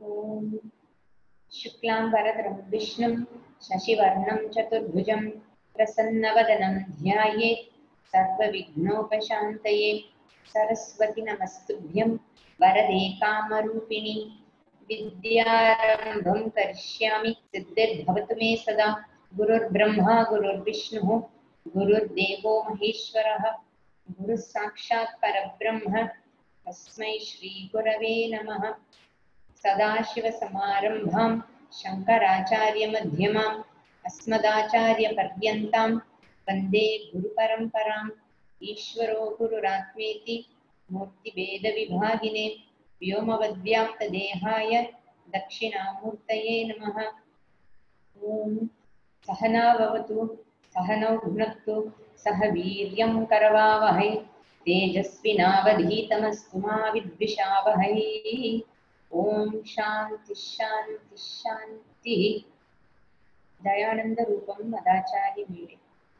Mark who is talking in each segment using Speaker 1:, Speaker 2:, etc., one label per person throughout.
Speaker 1: ॐ शुक्लां वरदरं विष्णुं शशिवर्णं चतुर्भुजं प्रसन्नवदनं ध्यायेत् सर्वविघ्नोपशान्तये सरस्वति नमस्तुभ्यं वरदे कामरूपिणि विद्यारम्भं करिष्यामि सिद्धिर्भवतु मे सदा गुरुर्ब्रह्मा गुरुर्विष्णुः गुरुर्देवो महेश्वरः गुरुः साक्षात् परब्रह्म तस्मै श्रीगुरवे नमः सदाशिवसमारम्भां शङ्कराचार्यमध्यमाम् अस्मदाचार्यपर्यन्तां वन्दे गुरुपरम्पराम् ईश्वरो गुरुरात्मेति मूर्तिभेदविभागिने व्योमवद्व्याप्तदेहाय दक्षिणामूर्तये नमः ॐ सहना भवतु सहनौ भुनक्तु सह वीर्यं करवावहै तेजस्विनावधीतमस्तु मा विद्विषावहै ॐ शान्ति शान्ति शान्तिः दयानन्दरूपं मदाचार्यमीडे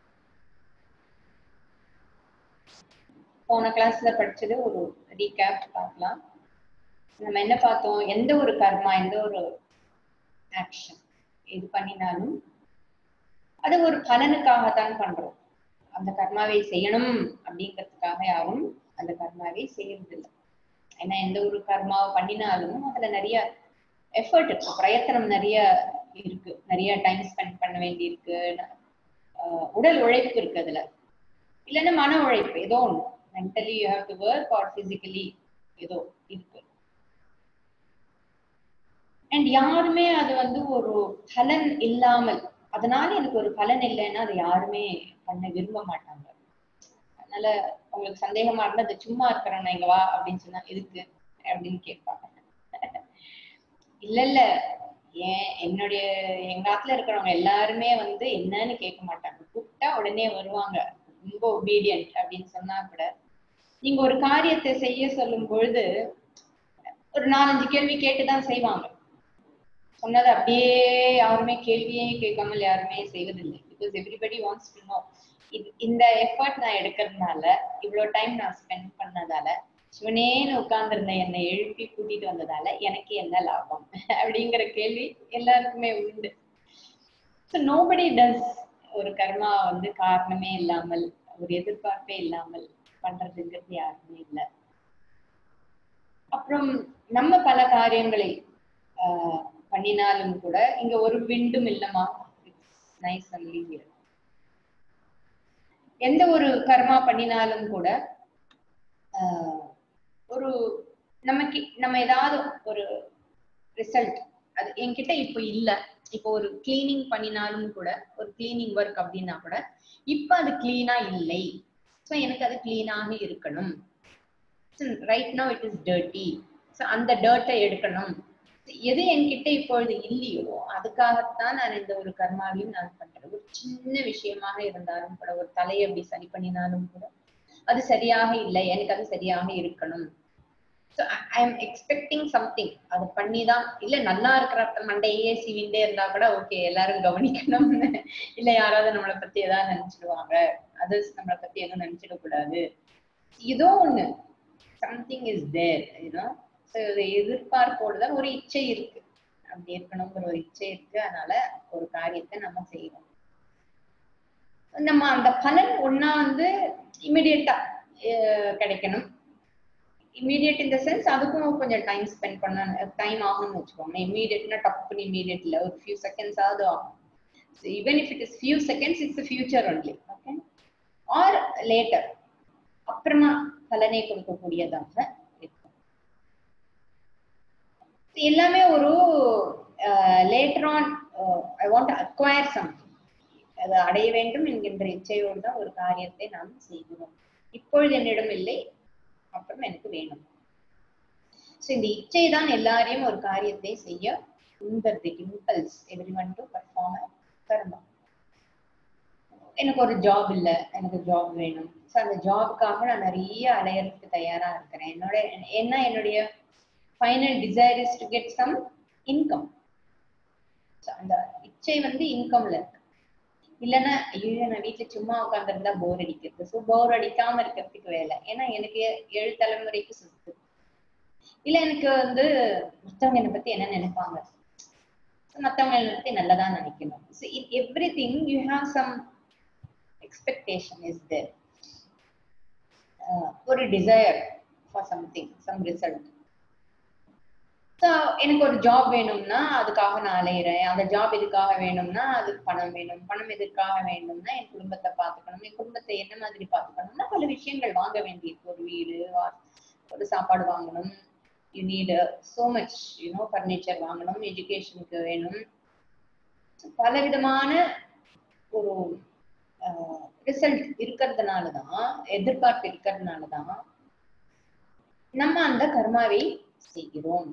Speaker 1: போன கிளாஸ்ல படிச்சது ஒரு ரீகேப் பார்க்கலாம் நம்ம என்ன பார்த்தோம் எந்த ஒரு கர்மா எந்த ஒரு ஆக்ஷன் இது பண்ணினாலும் அது ஒரு பலனுக்காகத்தான் பண்றோம் அந்த கர்மாவை செய்யணும் அப்படிங்கிறதுக்காக யாரும் அந்த கர்மாவை செய்யறதில்லை ஏன்னா எந்த ஒரு கர்மாவை பண்ணினாலும் அதுல நிறைய எஃபர்ட் இருக்கு பிரயத்தனம் நிறைய இருக்கு நிறைய டைம் ஸ்பெண்ட் பண்ண வேண்டி இருக்கு உடல் உழைப்பு இருக்கு அதுல இல்லைன்னா மன உழைப்பு ஏதோ ஒண்ணு mentally you have to work or physically ஏதோ இருக்கு அண்ட் யாருமே அது வந்து ஒரு பலன் இல்லாமல் அதனால எனக்கு ஒரு பலன் இல்லைன்னா அதை யாருமே பண்ண விரும்ப மாட்டாங்க அதனால உங்களுக்கு சந்தேகமா இருந்தா அது சும்மா இருக்கிறேன் இங்க வா அப்படின்னு சொன்னா எதுக்கு அப்படின்னு கேட்பாங்க இல்ல இல்ல ஏன் என்னுடைய எங்க ஆத்துல இருக்கிறவங்க எல்லாருமே வந்து என்னன்னு கேட்க மாட்டாங்க கூப்பிட்டா உடனே வருவாங்க ரொம்ப ஒபீடியன்ட் அப்படின்னு சொன்னா கூட நீங்க ஒரு காரியத்தை செய்ய சொல்லும் பொழுது ஒரு நாலஞ்சு கேள்வி கேட்டுதான் செய்வாங்க சொன்னது அப்படியே யாருமே கேள்வியே கேட்காமல் யாருமே செய்வதில்லை because everybody wants to know இந்த எஃபர்ட் நான் எடுக்கிறதுனால இவ்வளவு டைம் நான் ஸ்பெண்ட் பண்ணதால சிவனேன்னு உட்கார்ந்துருந்த என்னை எழுப்பி கூட்டிட்டு வந்ததால எனக்கு என்ன லாபம் அப்படிங்கிற கேள்வி எல்லாருக்குமே உண்டு ஸோ நோபடி டஸ் ஒரு கர்மா வந்து காரணமே இல்லாமல் ஒரு எதிர்பார்ப்பே இல்லாமல் பண்றதுங்கிறது யாருமே இல்லை அப்புறம் நம்ம பல காரியங்களை ஆஹ் பண்ணினாலும் கூட இங்க ஒரு விண்டும் இல்லமா நைஸ் ஒன்லி எந்த ஒரு கர்மா பண்ணினாலும் கூட ஒரு நமக்கு நம்ம ஏதாவது ஒரு ரிசல்ட் அது என்கிட்ட இப்போ இல்லை இப்போ ஒரு கிளீனிங் பண்ணினாலும் கூட ஒரு கிளீனிங் ஒர்க் அப்படின்னா கூட இப்போ அது கிளீனா இல்லை ஸோ எனக்கு அது கிளீனாக இருக்கணும் right no it is dirty so அந்த டர்ட்டை எடுக்கணும் எது என்கிட்ட இப்பொழுது இல்லையோ அதுக்காகத்தான் நான் இந்த ஒரு கர்மாவையும் நான் பண்றேன் ஒரு சின்ன விஷயமாக இருந்தாலும் கூட ஒரு தலையை அப்படி சரி பண்ணினாலும் கூட அது சரியாக இல்லை எனக்கு அது சரியாக இருக்கணும் so I am expecting something அது பண்ணிதான் இல்ல நல்லா இருக்கிற மண்டையே சீவிண்டே இருந்தா கூட ஓகே எல்லாரும் கவனிக்கணும் இல்ல யாராவது நம்மளை பத்தி ஏதாவது நினைச்சிடுவாங்க அதர்ஸ் நம்மளை பத்தி எதுவும் நினைச்சிடக்கூடாது ஏதோ ஒண்ணு something is there you know so எதிர்பார்ப்போடு தான் ஒரு இச்சை இருக்கு அப்படி இருக்கணுங்கிற ஒரு இச்சை இருக்கு அதனால ஒரு காரியத்தை நம்ம செய்யணும் நம்ம அந்த பலன் ஒன்னா வந்து இமிடியட்டா கிடைக்கணும் இமீடியட் இந்த சென்ஸ் அதுக்கும் கொஞ்சம் டைம் ஸ்பெண்ட் பண்ண டைம் ஆகும்னு வச்சுக்கோங்க இமீடியட்னா டப்புன்னு இமீடியட்ல ஒரு ஃபியூ செகண்ட்ஸ் ஆகுது ஆகும் even if it is few seconds it's future only okay or later அப்புறமா பலனை கொடுக்கக்கூடியதாக இருக்கும் எல்லாமே ஒரு later on I want acquire something அது அடைய வேண்டும் என்கின்ற இச்சையோடு தான் ஒரு காரியத்தை நாம் செய்கிறோம் இப்பொழுது என்னிடம் இல்லை அப்புறம் எனக்கு வேணும் ஸோ இந்த இச்சை தான் எல்லாரையும் ஒரு காரியத்தை செய்ய உந்தர்து impulse every one to perform karma எனக்கு ஒரு ஜாப் இல்லை எனக்கு ஜாப் வேணும் ஸோ அந்த ஜாபுக்காக நான் நிறைய அலையறதுக்கு தயாரா இருக்கிறேன் என்னோட என்ன என்னுடைய final desire is to get some income அந்த இச்சை வந்து இன்கம்ல இருக்கு இல்லைன்னா ஐயோ நான் வீட்டுல சும்மா உட்காந்துருந்தா போர் அடிக்கிறது ஸோ போர் அடிக்காம இருக்கிறதுக்கு வேலை ஏன்னா எனக்கு ஏழு தலைமுறைக்கு சொத்து இல்ல எனக்கு வந்து மத்தவங்க என்னை பத்தி என்ன நினைப்பாங்க மத்தவங்க என்னை பத்தி நல்லதா நினைக்கணும் so in everything you have some expectation is there uh, ஒரு desire for something some result so எனக்கு ஒரு ஜாப் வேணும்னா அதுக்காக நான் அலையிறேன் அந்த ஜாப் எதுக்காக வேணும்னா அதுக்கு பணம் வேணும் பணம் எதுக்காக வேணும்னா என் குடும்பத்தை பார்த்துக்கணும் என் குடும்பத்தை என்ன மாதிரி பார்த்துக்கணும்னா பல விஷயங்கள் வாங்க வேண்டியிருக்கு ஒரு வீடு வா- ஒரு சாப்பாடு வாங்கணும் you need so much you know furniture வாங்கணும் எஜுகேஷனுக்கு வேணும் பல விதமான ஒரு ரிசல்ட் இருக்கிறதுனால தான் எதிர்பார்ப்பு இருக்கிறதுனால தான் நம்ம அந்த கர்மாவை செய்கிறோம்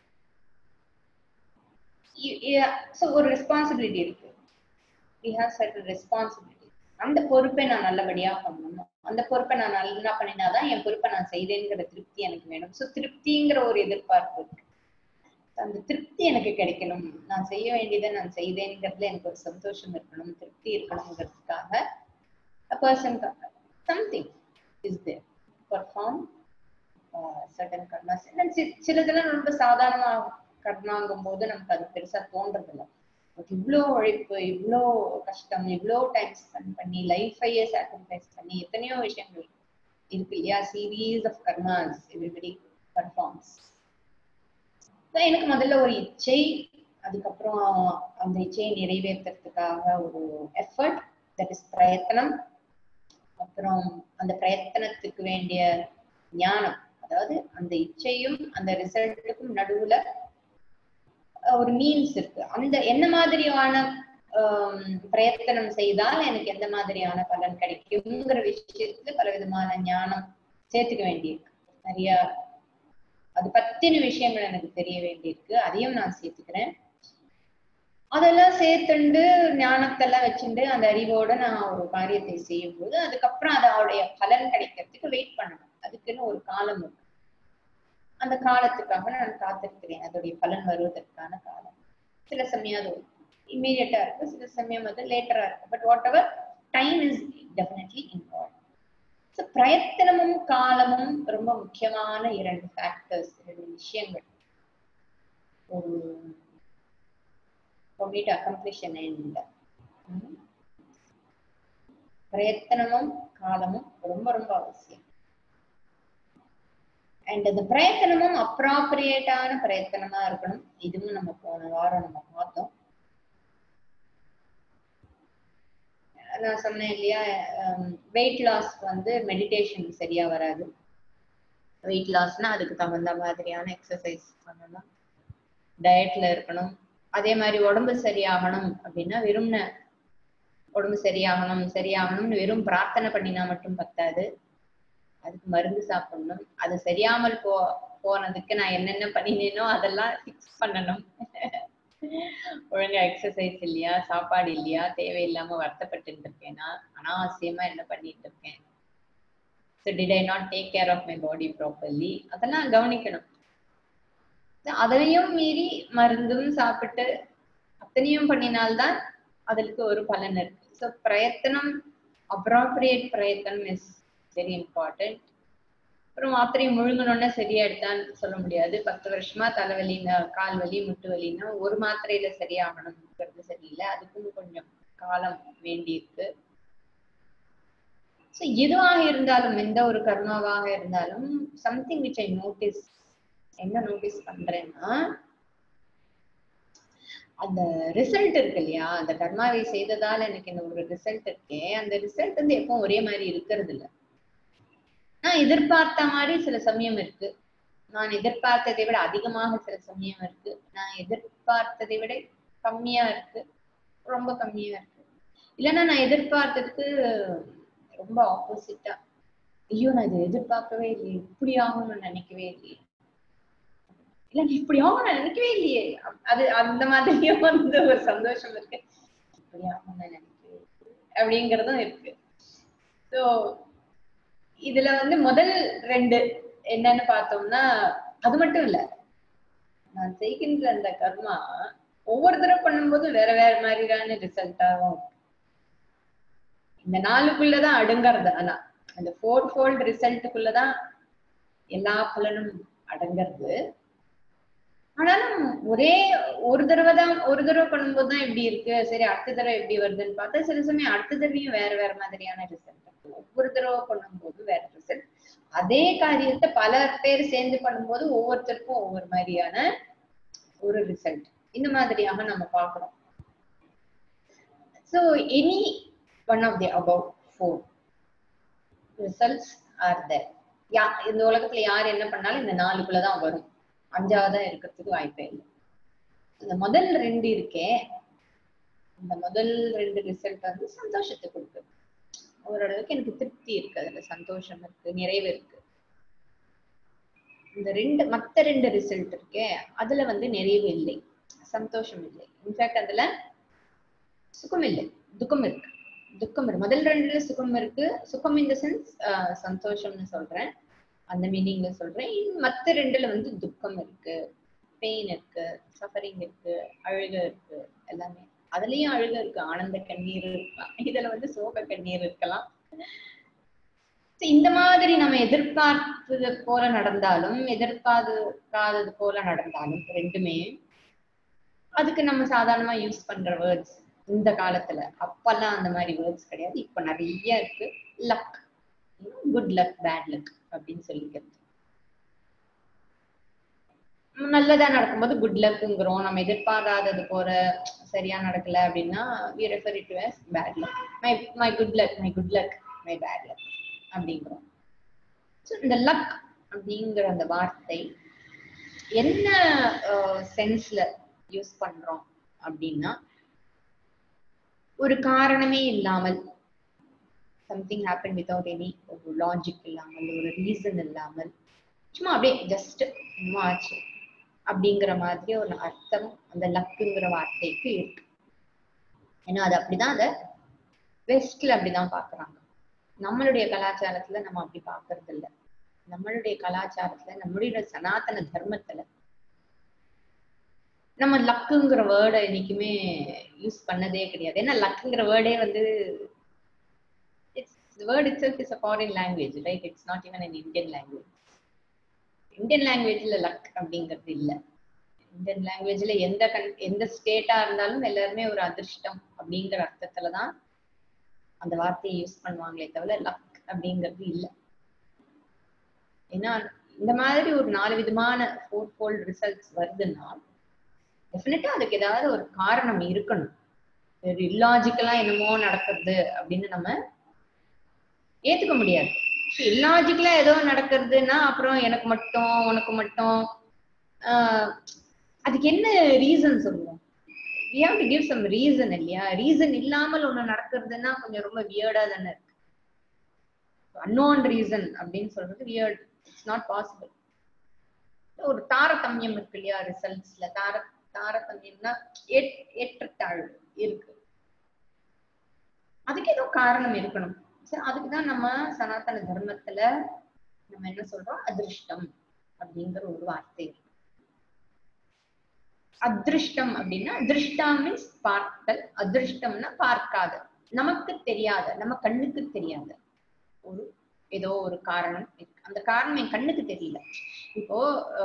Speaker 1: ஸோ ஒரு ரெஸ்பான்சிபிலிட்டி இருக்கு வி ஹாவ் சர்டன் ரெஸ்பான்சிபிலிட்டி அந்த பொறுப்பை நான் நல்லபடியா பண்ணணும் அந்த பொறுப்பை நான் நல்லா பண்ணினாதான் என் பொறுப்பை நான் செய்தேங்கிற திருப்தி எனக்கு வேணும் ஸோ திருப்திங்கிற ஒரு எதிர்பார்ப்பு இருக்கு அந்த திருப்தி எனக்கு கிடைக்கணும் நான் செய்ய வேண்டியதை நான் செய்தேங்கிறதுல எனக்கு ஒரு சந்தோஷம் இருக்கணும் திருப்தி இருக்கணுங்கிறதுக்காக a person something is there perform uh, certain karmas and சி- சிலதெல்லாம் ரொம்ப சாதாரணமா கர்மாங்கும் போது நமக்கு அது பெருசா தோன்றது இல்ல பட் இவ்வளோ உழைப்பு இவ்வளோ கஷ்டம் இவ்வளோ டைம் ஸ்பெண்ட் பண்ணி லைஃபையே சாக்ரிஃபைஸ் பண்ணி எத்தனையோ விஷயங்கள் இருக்கு இல்லையா series of karmas everybody performs எனக்கு முதல்ல ஒரு இச்சை அதுக்கப்புறம் அந்த இச்சையை நிறைவேற்றுறதுக்காக ஒரு எஃபர்ட் தட் இஸ் பிரயத்தனம் அப்புறம் அந்த பிரயத்தனத்துக்கு வேண்டிய ஞானம் அதாவது அந்த இச்சையும் அந்த ரிசல்ட்டுக்கும் நடுவுல அஹ், ஒரு மீன்ஸ் இருக்கு அந்த என்ன மாதிரியான ஆம், பிரயத்தனம் செய்தால் எனக்கு எந்த மாதிரியான பலன் கிடைக்குங்கிற விஷயத்துல பல விதமான ஞானம் சேர்த்துக்க வேண்டியிருக்கு நிறைய அது பத்தின விஷயங்கள் எனக்கு தெரிய வேண்டியிருக்கு அதையும் நான் சேர்த்துக்கிறேன் அதெல்லாம் சேர்த்துண்டு ஞானத்தெல்லாம் வச்சுண்டு அந்த அறிவோட நான் ஒரு காரியத்தை செய்யும்போது அதுக்கப்புறம் அதோடைய பலன் கிடைக்கிறதுக்கு வெயிட் பண்ணணும் அதுக்குன்னு ஒரு காலம் இருக்கு அந்த காலத்துக்காக நான் காத்திருக்கிறேன் அதோடைய பலன் வருவதற்கான காலம் சில சமயம் அது இம்மீடியட்டா இருக்கு சில சமயம் அது லேட்டரா இருக்கு but whatever time is definitely involve so பிரயத்தனமும் காலமும் ரொம்ப முக்கியமான இரண்டு ஃபேக்டர்ஸ் இரண்டு விஷயங்கள் ஒரு for me to accomplish an end. ம். பிரயத்தனமும் காலமும் ரொம்ப ரொம்ப அவசியம் அண்ட் அந்த பிரயத்தனமும் அப்ராப்ரியேட்டான பிரயத்தனமா இருக்கணும் இதுவும் நம்ம போன வாரம் நம்ம பார்த்தோம் நான் சொன்னேன் இல்லையா வெயிட் லாஸ் வந்து மெடிடேஷன் சரியா வராது வெயிட் லாஸ்னா அதுக்கு தகுந்த மாதிரியான எக்ஸசைஸ் பண்ணணும் டயட்ல இருக்கணும் அதே மாதிரி உடம்பு சரியாகணும் அப்படின்னா வெறும்ன உடம்பு சரியாகணும் சரியாகணும்னு வெறும் பிரார்த்தனை பண்ணினா மட்டும் பத்தாது அதுக்கு மருந்து சாப்பிடணும் அது சரியாமல் போ போனதுக்கு நான் என்னென்ன பண்ணினேனோ அதெல்லாம் ஃபிக்ஸ் பண்ணணும் ஒழுங்கா எக்ஸசைஸ் இல்லையா சாப்பாடு இல்லையா தேவையில்லாம வருத்தப்பட்டு இருக்கேனா அனாவசியமா என்ன பண்ணிட்டு இருக்கேன் so did I not take care of my body properly அதெல்லாம் கவனிக்கணும் அதையும் மீறி மருந்தும் சாப்பிட்டு அத்தனையும் பண்ணினால்தான் அதற்கு ஒரு பலன் இருக்கு ஸோ பிரயத்தனம் அப்ராப்ரியேட் பிரயத்தனம் இஸ் வெரி இம்பார்ட்டன்ட் அப்புறம் மாத்திரை முழுங்கணும்னா சரியாயிடுதான்னு சொல்ல முடியாது பத்து வருஷமா தலைவலி கால் வலி முட்டு வலின்னா ஒரு மாத்திரையில சரியாகணுங்கிறது சரியில்லை அதுக்கும் கொஞ்சம் காலம் வேண்டியிருக்கு ஸோ எதுவாக இருந்தாலும் எந்த ஒரு கர்மாவாக இருந்தாலும் சம்திங் விச் ஐ நோட்டீஸ் என்ன நோட்டீஸ் பண்றேன்னா அந்த ரிசல்ட் இருக்கு இல்லையா அந்த கர்மாவை செய்ததால எனக்கு இந்த ஒரு ரிசல்ட் இருக்கே அந்த ரிசல்ட் வந்து எப்பவும் ஒரே மாதிரி இருக்கிறது இல்ல நான் எதிர்பார்த்த மாதிரி சில சமயம் இருக்கு நான் எதிர்பார்த்ததை விட அதிகமாக சில சமயம் இருக்கு நான் எதிர்பார்த்ததை விட கம்மியா இருக்கு ரொம்ப கம்மியா இருக்கு இல்லைன்னா நான் எதிர்பார்த்ததுக்கு ரொம்ப ஆப்போசிட்டா ஐயோ நான் இதை எதிர்பார்க்கவே இல்லையே இப்படி ஆகும்னு நினைக்கவே இல்லையே இல்ல நீ இப்படி ஆகும் நான் நினைக்கவே இல்லையே அது அந்த மாதிரியும் வந்து ஒரு சந்தோஷம் இருக்கு இப்படி ஆகும் நான் நினைக்கவே அப்படிங்கறதும் இருக்கு ஸோ இதுல வந்து முதல் ரெண்டு என்னன்னு பார்த்தோம்னா அது மட்டும் இல்ல நான் செய்கின்ற அந்த கர்மா ஒவ்வொரு தடவை பண்ணும்போதும் வேற வேற மாதிரியான ரிசல்ட்டாகும் இந்த நாளுக்குள்ளதான் அடுங்கிறது ஆனா அந்த ஃபோர் ஃபோல்ட் ரிசல்ட்டுக்குள்ளதான் எல்லா பலனும் அடங்கிறது ஆனாலும் ஒரே ஒரு தடவை தான் ஒரு தடவை பண்ணும்போது தான் இப்படி இருக்கு சரி அடுத்த தடவை எப்படி வருதுன்னு பார்த்தா சில சமயம் அடுத்த தடவையும் வேற வேற மாதிரியான ரிசல்ட் இருக்கு ஒவ்வொரு தடவை பண்ணும்போது வேற ரிசல்ட் அதே காரியத்தை பல பேர் சேர்ந்து பண்ணும்போது ஒவ்வொருத்தருக்கும் ஒவ்வொரு மாதிரியான ஒரு ரிசல்ட் இந்த மாதிரியாக நம்ம பார்க்கிறோம் so any one of the above four results are there yeah இந்த உலகத்துல யார் என்ன பண்ணாலும் இந்த நாலுக்குள்ளதான் வரும் அஞ்சாவதா இருக்கிறதுக்கு வாய்ப்பே இல்லை இந்த முதல் ரெண்டு இருக்கே இந்த முதல் ரெண்டு ரிசல்ட் வந்து சந்தோஷத்தை கொடுக்குது ஓரளவுக்கு எனக்கு திருப்தி இருக்கு அதுல சந்தோஷம் இருக்கு நிறைவு இருக்கு இந்த ரெண்டு மத்த ரெண்டு ரிசல்ட் இருக்கே அதுல வந்து நிறைவு இல்லை சந்தோஷம் இல்லை இன்ஃபேக்ட் அதுல சுகம் இல்லை துக்கம் இருக்கு துக்கம் இருக்கு முதல் ரெண்டுல சுகம் இருக்கு சுகம் இந்த சென்ஸ் சந்தோஷம்னு சொல்றேன் அந்த மீனிங்ல சொல்றேன் மத்த ரெண்டுல வந்து துக்கம் இருக்கு பெயின் இருக்கு சஃபரிங் இருக்கு அழுக இருக்கு எல்லாமே அதுலயும் அழுக இருக்கு ஆனந்த கண்ணீர் இருக்கலாம் இதுல வந்து சோக கண்ணீர் இருக்கலாம் இந்த மாதிரி நம்ம எதிர்பார்த்தது போல நடந்தாலும் எதிர்பார்க்காதது போல நடந்தாலும் ரெண்டுமே அதுக்கு நம்ம சாதாரணமா யூஸ் பண்ற வேர்ட்ஸ் இந்த காலத்துல அப்பெல்லாம் அந்த மாதிரி வேர்ட்ஸ் கிடையாது இப்ப நிறைய இருக்கு luck good luck bad luck அப்படின்னு சொல்லிக்கிறது நல்லதா நடக்கும்போது குட் லக்குங்கிறோம் நம்ம எதிர்பாராதது போற சரியா நடக்கல அப்படின்னா we refer it as bad luck my my good luck my good luck my bad luck அப்படிங்கிறோம் ஸோ இந்த லக் அப்படிங்கிற அந்த வார்த்தை என்ன சென்ஸ்ல யூஸ் பண்றோம் அப்படின்னா ஒரு காரணமே இல்லாமல் சம்திங் ஹேப்பன் வித்தவுட் எனி ஒரு லாஜிக் இல்லாமல் ஒரு ரீசன் இல்லாமல் சும்மா அப்படியே ஜஸ்ட் இன்னும் ஆச்சு அப்படிங்கிற மாதிரி ஒரு அர்த்தம் அந்த லக்குங்கிற வார்த்தைக்கு இருக்கு ஏன்னா அது அப்படிதான் அதை வெஸ்ட்ல அப்படிதான் பாக்குறாங்க நம்மளுடைய கலாச்சாரத்துல நம்ம அப்படி பாக்குறது இல்ல நம்மளுடைய கலாச்சாரத்துல நம்மளுடைய சனாதன தர்மத்துல நம்ம லக்குங்கிற வேர்டை என்னைக்குமே யூஸ் பண்ணதே கிடையாது ஏன்னா லக்குங்கிற வேர்டே வந்து it's word itself is a foreign language right it's not even an Indian language Indian லாங்குவேஜ்ல லக் அப்படிங்கிறது இல்ல இந்தியன் லாங்குவேஜ்ல எந்த கன் எந்த ஸ்டேட்டா இருந்தாலும் எல்லாருமே ஒரு அதிர்ஷ்டம் அப்படிங்கிற அர்த்தத்துலதான் அந்த வார்த்தையை யூஸ் பண்ணுவாங்களே தவிர லக் அப்படிங்கிறது இல்ல ஏன்னா இந்த மாதிரி ஒரு நாலு விதமான ஃபோர் ஃபோல்ட் ரிசல்ட்ஸ் வருதுன்னா டெஃபினட்டா அதுக்கு ஏதாவது ஒரு காரணம் இருக்கணும் ஒரு இல்லாஜிக்கலா என்னமோ நடக்கிறது அப்படின்னு நம்ம ஏத்துக்க முடியாது இல்லாஜிக்கலா ஏதோ நடக்கிறதுன்னா அப்புறம் எனக்கு மட்டும் உனக்கு மட்டும் ஆஹ் அதுக்கு என்ன ரீசன் சொல்லுவோம் we have to give some reason இல்லையா ரீசன் இல்லாமல் ஒண்ணு நடக்கிறதுன்னா கொஞ்சம் ரொம்ப வியர்டா தானே இருக்கு அன்னோன் ரீசன் அப்படின்னு சொல்றது வியர்ட் இட்ஸ் நாட் பாசிபிள் ஒரு தாரதமியம் இருக்கு இல்லையா ரிசல்ட்ஸ்ல தார தாரதமியம்னா ஏற்றத்தாழ்வு இருக்கு அதுக்கு ஏதோ காரணம் இருக்கணும் சரி அதுக்குதான் நம்ம சனாதன தர்மத்துல நம்ம என்ன சொல்றோம் அதிர்ஷ்டம் அப்படிங்கிற ஒரு வார்த்தை இருக்கு அதிருஷ்டம் அப்படின்னா திருஷ்டா மீன்ஸ் பார்த்தல் அதிருஷ்டம்னா பார்க்காத நமக்கு தெரியாத நம்ம கண்ணுக்கு தெரியாத ஒரு ஏதோ ஒரு காரணம் இருக்கு அந்த காரணம் என் கண்ணுக்கு தெரியல இப்போ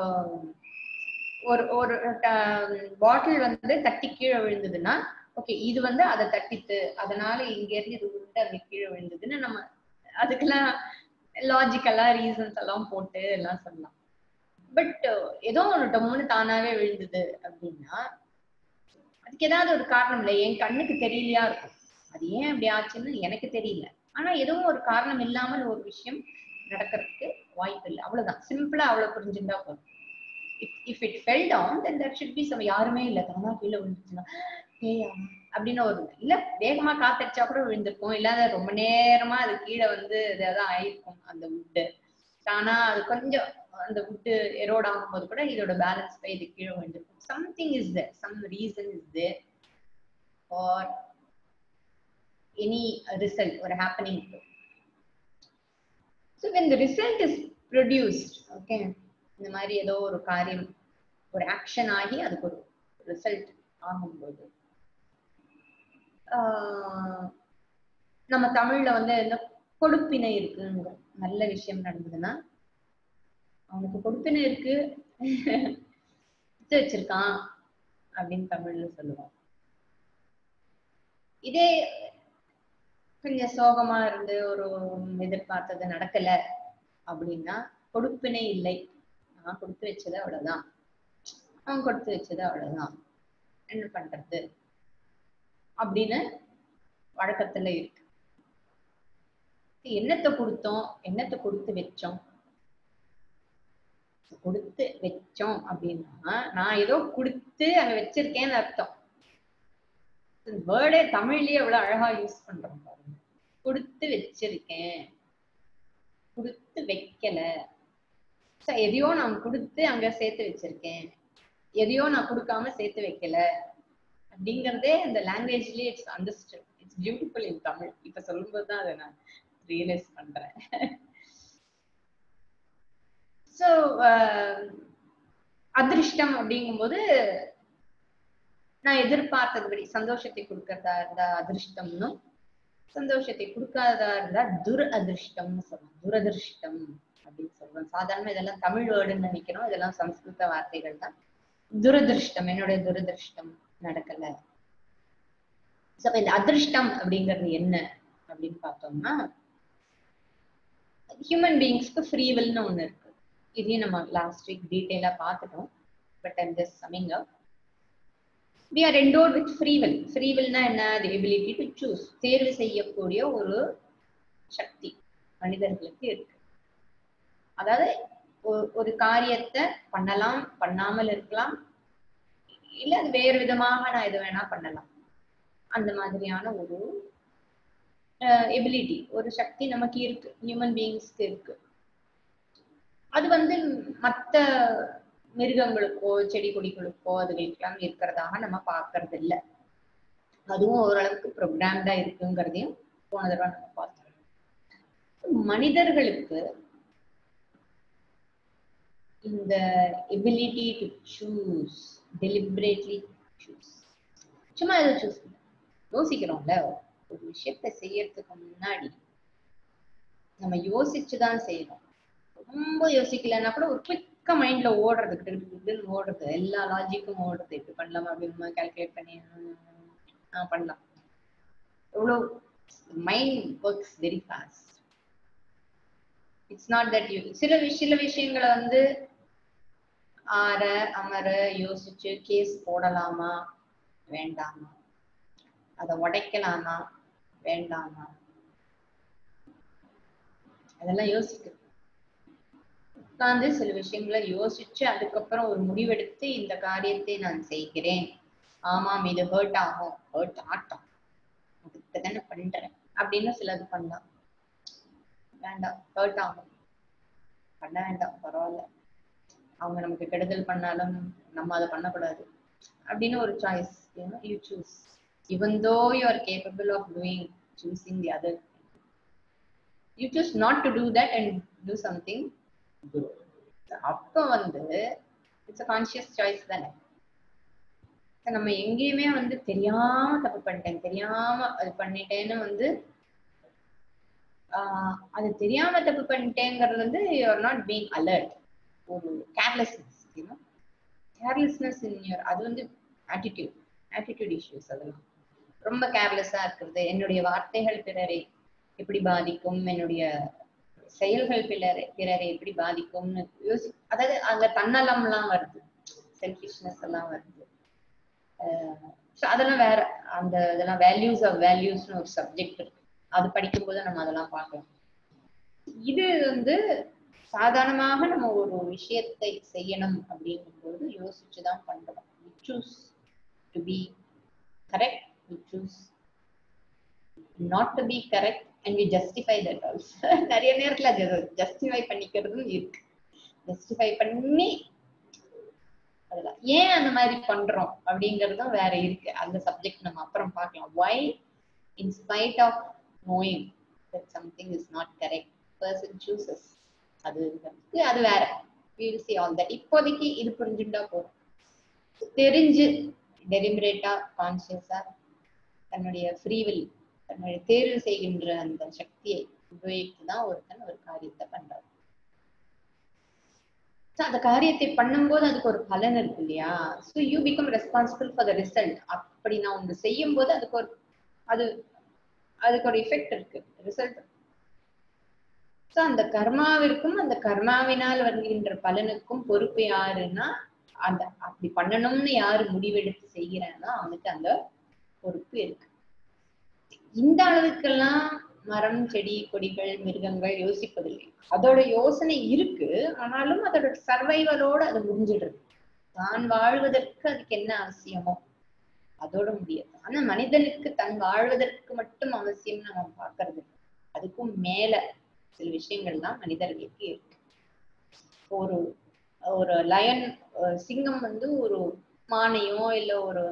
Speaker 1: ஒரு ஒரு பாட்டில் வந்து தட்டி கீழே விழுந்ததுன்னா ஓகே இது வந்து அதை தட்டித்து அதனால இங்க இருந்து இது உண்டு அங்க கீழே விழுந்ததுன்னு நம்ம அதுக்கெல்லாம் லாஜிக்கலா ரீசன்ஸ் எல்லாம் போட்டு எல்லாம் சொல்லலாம் பட் ஏதோ ஒரு டொம்முன்னு தானாவே விழுந்தது அப்படின்னா அதுக்கு ஏதாவது ஒரு காரணம் இல்லை என் கண்ணுக்கு தெரியலையா இருக்கும் அது ஏன் அப்படி ஆச்சுன்னு எனக்கு தெரியல ஆனா ஏதோ ஒரு காரணம் இல்லாமல் ஒரு விஷயம் நடக்கிறதுக்கு வாய்ப்பு இல்லை அவ்வளவுதான் சிம்பிளா அவ்வளவு புரிஞ்சுட்டா போதும் if it fell down then that should be some யாருமே இல்லை தானா கீழே விழுந்துச்சுன்னா ஏயா அப்படின்னு ஒரு இல்ல வேகமா காத்தடிச்சா கூட விழுந்திருக்கும் இல்லாத ரொம்ப நேரமா அது கீழே வந்து ஏதாவது ஆயிருக்கும் அந்த உட்டு ஆனா அது கொஞ்சம் அந்த உட்டு எரோட் ஆகும்போது கூட இதோட பேலன்ஸ் போய் இது கீழே விழுந்திருக்கும் something is there some reason is there for any result ஒரு happening so when the result is produced okay இந்த மாதிரி ஏதோ ஒரு காரியம் ஒரு ஆக்ஷன் ஆகி அதுக்கு ஒரு ரிசல்ட் ஆகும்போது நம்ம தமிழ்ல வந்து என்ன கொடுப்பினை இருக்குங்க நல்ல விஷயம் நடந்ததுன்னா அவனுக்கு கொடுத்துன்னு இருக்கு வித்து வச்சிருக்கான் அப்படின்னு தமிழ்ல சொல்லுவோம் இதே கொஞ்சம் சோகமா இருந்து ஒரு எதிர்பார்த்தது நடக்கல அப்படின்னா கொடுப்பினை இல்லை நான் கொடுத்து வச்சது அவ்வளவுதான் அவன் கொடுத்து வச்சது அவ்வளவுதான் என்ன பண்றது அப்படின்னு வழக்கத்துல இருக்கு என்னத்தை கொடுத்தோம் என்னத்தை கொடுத்து வச்சோம் கொடுத்து வச்சோம் அப்படின்னா நான் ஏதோ கொடுத்து அங்க வச்சிருக்கேன்னு அர்த்தம் வேர்டே தமிழ்லயே எவ்வளவு அழகா யூஸ் பண்றோம் பாருங்க கொடுத்து வச்சிருக்கேன் கொடுத்து வைக்கல So, எதையோ நான் கொடுத்து அங்க சேர்த்து வச்சிருக்கேன் எதையோ நான் கொடுக்காம சேர்த்து வைக்கல அப்படிங்கறதே அந்த லாங்குவேஜ்லயே it's understood it's beautiful in Tamil இப்ப சொல்லும்போது தான் அதை நான் ரியலைஸ் பண்றேன் ஸோ அதிர்ஷ்டம் அப்படிங்கும்போது நான் எதிர்பார்த்ததுபடி சந்தோஷத்தை கொடுக்கறதா இருந்தா அதிர்ஷ்டம்னும் சந்தோஷத்தை கொடுக்காததா இருந்தா துர் அதிர்ஷ்டம்னு சொல்லுவோம் துரதிர்ஷ்டம் அப்படின்னு சொல்றோம் சாதாரண இதெல்லாம் தமிழ் வேர்டுன்னு நினைக்கிறோம் இதெல்லாம் சம்ஸ்கிருத வார்த்தைகள் தான் துரதிருஷ்டம் என்னுடைய துரதிருஷ்டம் நடக்கல So, அப்ப இந்த அதிர்ஷ்டம் அப்படிங்கிறது என்ன அப்படின்னு பார்த்தோம்னா ஹியூமன் பீயிங்ஸ்க்கு ஃப்ரீவில்னு ஒண்ணு இருக்கு இதையும் நம்ம லாஸ்ட் வீக் டீட்டெயிலா பார்த்துட்டோம் but I'm just summing up we are endowed with free will ஃப்ரீவில்னா என்ன தி எபிலிட்டி டு சூஸ் தேர்வு செய்யக்கூடிய ஒரு சக்தி மனிதர்களுக்கு இருக்கு அதாவது ஒ- ஒரு காரியத்தை பண்ணலாம் பண்ணாமல் இருக்கலாம் இல்ல அது வேறு விதமாக நான் எது வேணா பண்ணலாம் அந்த மாதிரியான ஒரு எபிலிட்டி ஒரு சக்தி நமக்கு இருக்கு ஹியூமன் பீயிங்ஸ்க்கு இருக்கு அது வந்து மத்த மிருகங்களுக்கோ செடி கொடிகளுக்கோ அதுகளுக்கெல்லாம் இருக்கிறதாக நம்ம பார்க்கறது இல்ல அதுவும் ஓரளவுக்கு ப்ரோக்ராம்டா இருக்குங்கிறதையும் போன தடவை நம்ம பார்த்தோம் மனிதர்களுக்கு இந்த ability to choose deliberately choose சும்மா எதை சூஸ் யோசிக்கிறோம்ல ஒரு விஷயத்த செய்யறதுக்கு முன்னாடி நம்ம யோசிச்சுதான் செய்யணும் ரொம்ப யோசிக்கலைன்னா கூட ஒரு குவிக்கா மைண்ட்ல ஓடுறது கிட்டு கிட்டுன்னு ஓடுறது எல்லா லாஜிக்கும் ஓடுறது இப்படி பண்ணலாமா அப்படின்னு கால்குலேட் பண்ணி ஆஹ் பண்ணலாம் எவ்வளோ mind works very fast it's not that you சில விஷ- சில விஷயங்களை வந்து ஆற அமர யோசிச்சு கேஸ் போடலாமா வேண்டாமா அதை உடைக்கலாமா வேண்டாமா அதெல்லாம் யோசிக்கணும் உட்கார்ந்து சில விஷயங்களை யோசிச்சு அதுக்கப்புறம் ஒரு முடிவெடுத்து இந்த காரியத்தை நான் செய்கிறேன் ஆமாம் இது ஹர்ட் ஆகும் ஹர்ட் ஆட்டம் அதுக்கு தானே பண்றேன் அப்படின்னு சிலது பண்ணலாம் வேண்டாம் ஹர்ட் ஆகும் பண்ண வேண்டாம் பரவாயில்ல அவங்க நமக்கு கெடுதல் பண்ணாலும் நம்ம அதை பண்ணக்கூடாது அப்படின்னு ஒரு choice you choose even though you are capable of doing choosing the other you choose not to do that and do something good அப்ப வந்து இட்ஸ் a conscious choice தானே இப்ப நம்ம எங்கேயுமே வந்து தெரியாம தப்பு பண்ணிட்டேன் தெரியாம அது பண்ணிட்டேன்னு வந்து ஆஹ் அது தெரியாம தப்பு பண்ணிட்டேங்கிறது வந்து யூஆர் நாட் பீங் அலர்ட் ஒரு carelessness you know carelessness in your அது வந்து ஆட்டிடியூட் ஆட்டிடியூட் இஷ்யூஸ் அதெல்லாம் ரொம்ப கேர்லெஸ்ஸா இருக்கிறது என்னுடைய வார்த்தைகள் பிறரை எப்படி பாதிக்கும் என்னுடைய செயல்கள் பிறரை பிறரை எப்படி பாதிக்கும்னு யோசி அதாவது அங்க தன்னலம்லாம் வருது செல்ஃபிஷ்னஸ் எல்லாம் வருது ஸோ அதெல்லாம் வேற அந்த இதெல்லாம் வேல்யூஸ் ஆஃப் வேல்யூஸ்னு ஒரு சப்ஜெக்ட் இருக்கு அது படிக்கும்போது நம்ம அதெல்லாம் பார்க்கலாம் இது வந்து சாதாரணமாக நம்ம ஒரு விஷயத்தை செய்யணும் அப்படிங்கும்போது யோசிச்சுதான் பண்றோம் choose to be correct we choose not to be correct and we justify that also நிறைய நேரத்துல அது ஜஸ்டிஃபை பண்ணிக்கிறதும் இருக்கு ஜஸ்டிஃபை பண்ணி அதெல்லாம் ஏன் அந்த மாதிரி பண்றோம் அப்படிங்கறதும் வேற இருக்கு அந்த சப்ஜெக்ட் நம்ம அப்புறம் பார்க்கலாம் why in spite of knowing that something is not correct person chooses அது இருக்கு. அது வேற we will see all that இப்போதைக்கு இது புரிஞ்சுட்டா போதும் தெரிஞ்சு டெலிபரேட்டா கான்சியஸா தன்னுடைய ஃப்ரீவில் தன்னுடைய தேர்வு செய்கின்ற அந்த சக்தியை உபயோகித்து தான் ஒருத்தன் ஒரு காரியத்தை பண்றான் ஸோ அந்த காரியத்தை பண்ணும்போது அதுக்கு ஒரு பலன் இருக்கு இல்லையா so you become responsible for the result அப்படி நான் ஒன்று செய்யும் போது அதுக்கு ஒரு அது அதுக்கு ஒரு எஃபெக்ட் இருக்கு ரிசல்ட் ஸோ அந்த கர்மாவிற்கும் அந்த கர்மாவினால் வருகின்ற பலனுக்கும் பொறுப்பு யாருன்னா அந்த அப்படி பண்ணணும்னு யாரு முடிவெடுத்து செய்கிறானோ அவனுக்கு அந்த பொறுப்பு இருக்கு இந்த அளவுக்கெல்லாம் மரம் செடி கொடிகள் மிருகங்கள் யோசிப்பதில்லை அதோட யோசனை இருக்கு ஆனாலும் அதோட சர்வைவலோட அது முடிஞ்சிடுது தான் வாழ்வதற்கு அதுக்கு என்ன அவசியமோ அதோட முடியாது ஆனா மனிதனுக்கு தன் வாழ்வதற்கு மட்டும் அவசியம் நம்ம பாக்குறது இல்ல. அதுக்கும் மேல சில விஷயங்கள்லாம் மனிதர்களுக்கு இருக்கு ஒரு ஒரு லயன் சிங்கம் வந்து ஒரு மானையோ இல்ல ஒரு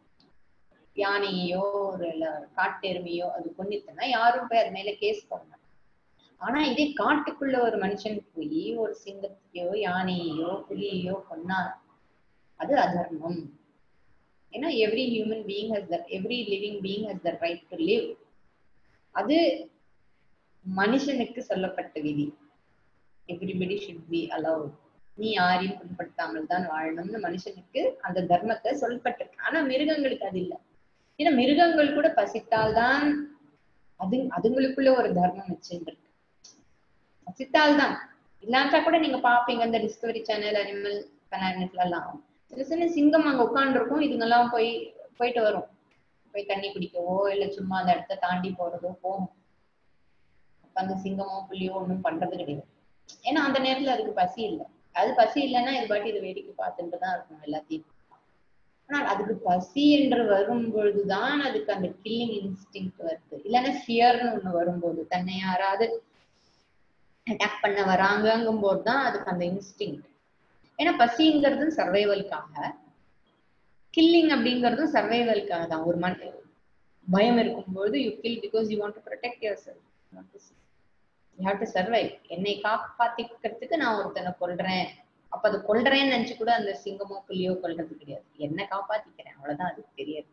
Speaker 1: யானையோ ஒரு இல்ல காட்டெருமையோ அது கொன்னித்தனா யாரும் போய் அது மேல கேஸ் பண்ண ஆனா இதே காட்டுக்குள்ள ஒரு மனுஷன் போய் ஒரு சிங்கத்தையோ யானையையோ புலியையோ கொன்னா அது அதர்மம் ஏன்னா every human being has the every living being has the right to live அது மனுஷனுக்கு சொல்லப்பட்ட விதி எவ்ரிபடி ஷுட் பி அலவுட் நீ யாரையும் புண்படுத்தாமல் தான் வாழணும்னு மனுஷனுக்கு அந்த தர்மத்தை சொல்லப்பட்டிருக்கு ஆனா மிருகங்களுக்கு அது இல்லை ஏன்னா மிருகங்கள் கூட பசித்தால்தான் அது அதுங்களுக்குள்ள ஒரு தர்மம் வச்சுருக்கு பசித்தால்தான் இல்லாட்டா கூட நீங்க பாப்பீங்க இந்த டிஸ்கவரி சேனல் அனிமல் பிளானட்ல எல்லாம் சின்ன சின்ன சிங்கம் அங்க உட்காந்துருக்கும் இதுங்கெல்லாம் போய் போயிட்டு வரும் போய் தண்ணி குடிக்கவோ இல்ல சும்மா அந்த இடத்த தாண்டி போறதோ போகும் அப்ப அந்த சிங்கமோ புலியோ ஒண்ணும் பண்றது கிடையாது ஏன்னா அந்த நேரத்துல அதுக்கு பசி இல்லை அது பசி இல்லைன்னா இது பாட்டி இது வேடிக்கை பார்த்துட்டு தான் இருக்கும் எல்லாத்தையும் ஆனால் அதுக்கு பசி என்று வரும் பொழுதுதான் அதுக்கு அந்த கில்லிங் இன்ஸ்டிங் வருது இல்லைன்னா ஃபியர்னு ஒண்ணு வரும்போது தன்னை யாராவது அட்டாக் பண்ண வராங்கங்கும் போதுதான் அதுக்கு அந்த இன்ஸ்டிங் ஏன்னா பசிங்கிறது சர்வைவலுக்காக கில்லிங் அப்படிங்கிறதும் சர்வைவலுக்காக தான் ஒரு மண் பயம் இருக்கும்போது you kill because you want to protect yourself you have to survive என்னை காப்பாத்திக்கிறதுக்கு நான் ஒருத்தனை கொல்றேன் அப்ப அது கொல்றேன்னு நினைச்சு கூட அந்த சிங்கமோ புலியோ கொல்றது கிடையாது என்ன காப்பாத்திக்கிறேன் அவ்வளவுதான் அதுக்கு தெரியாது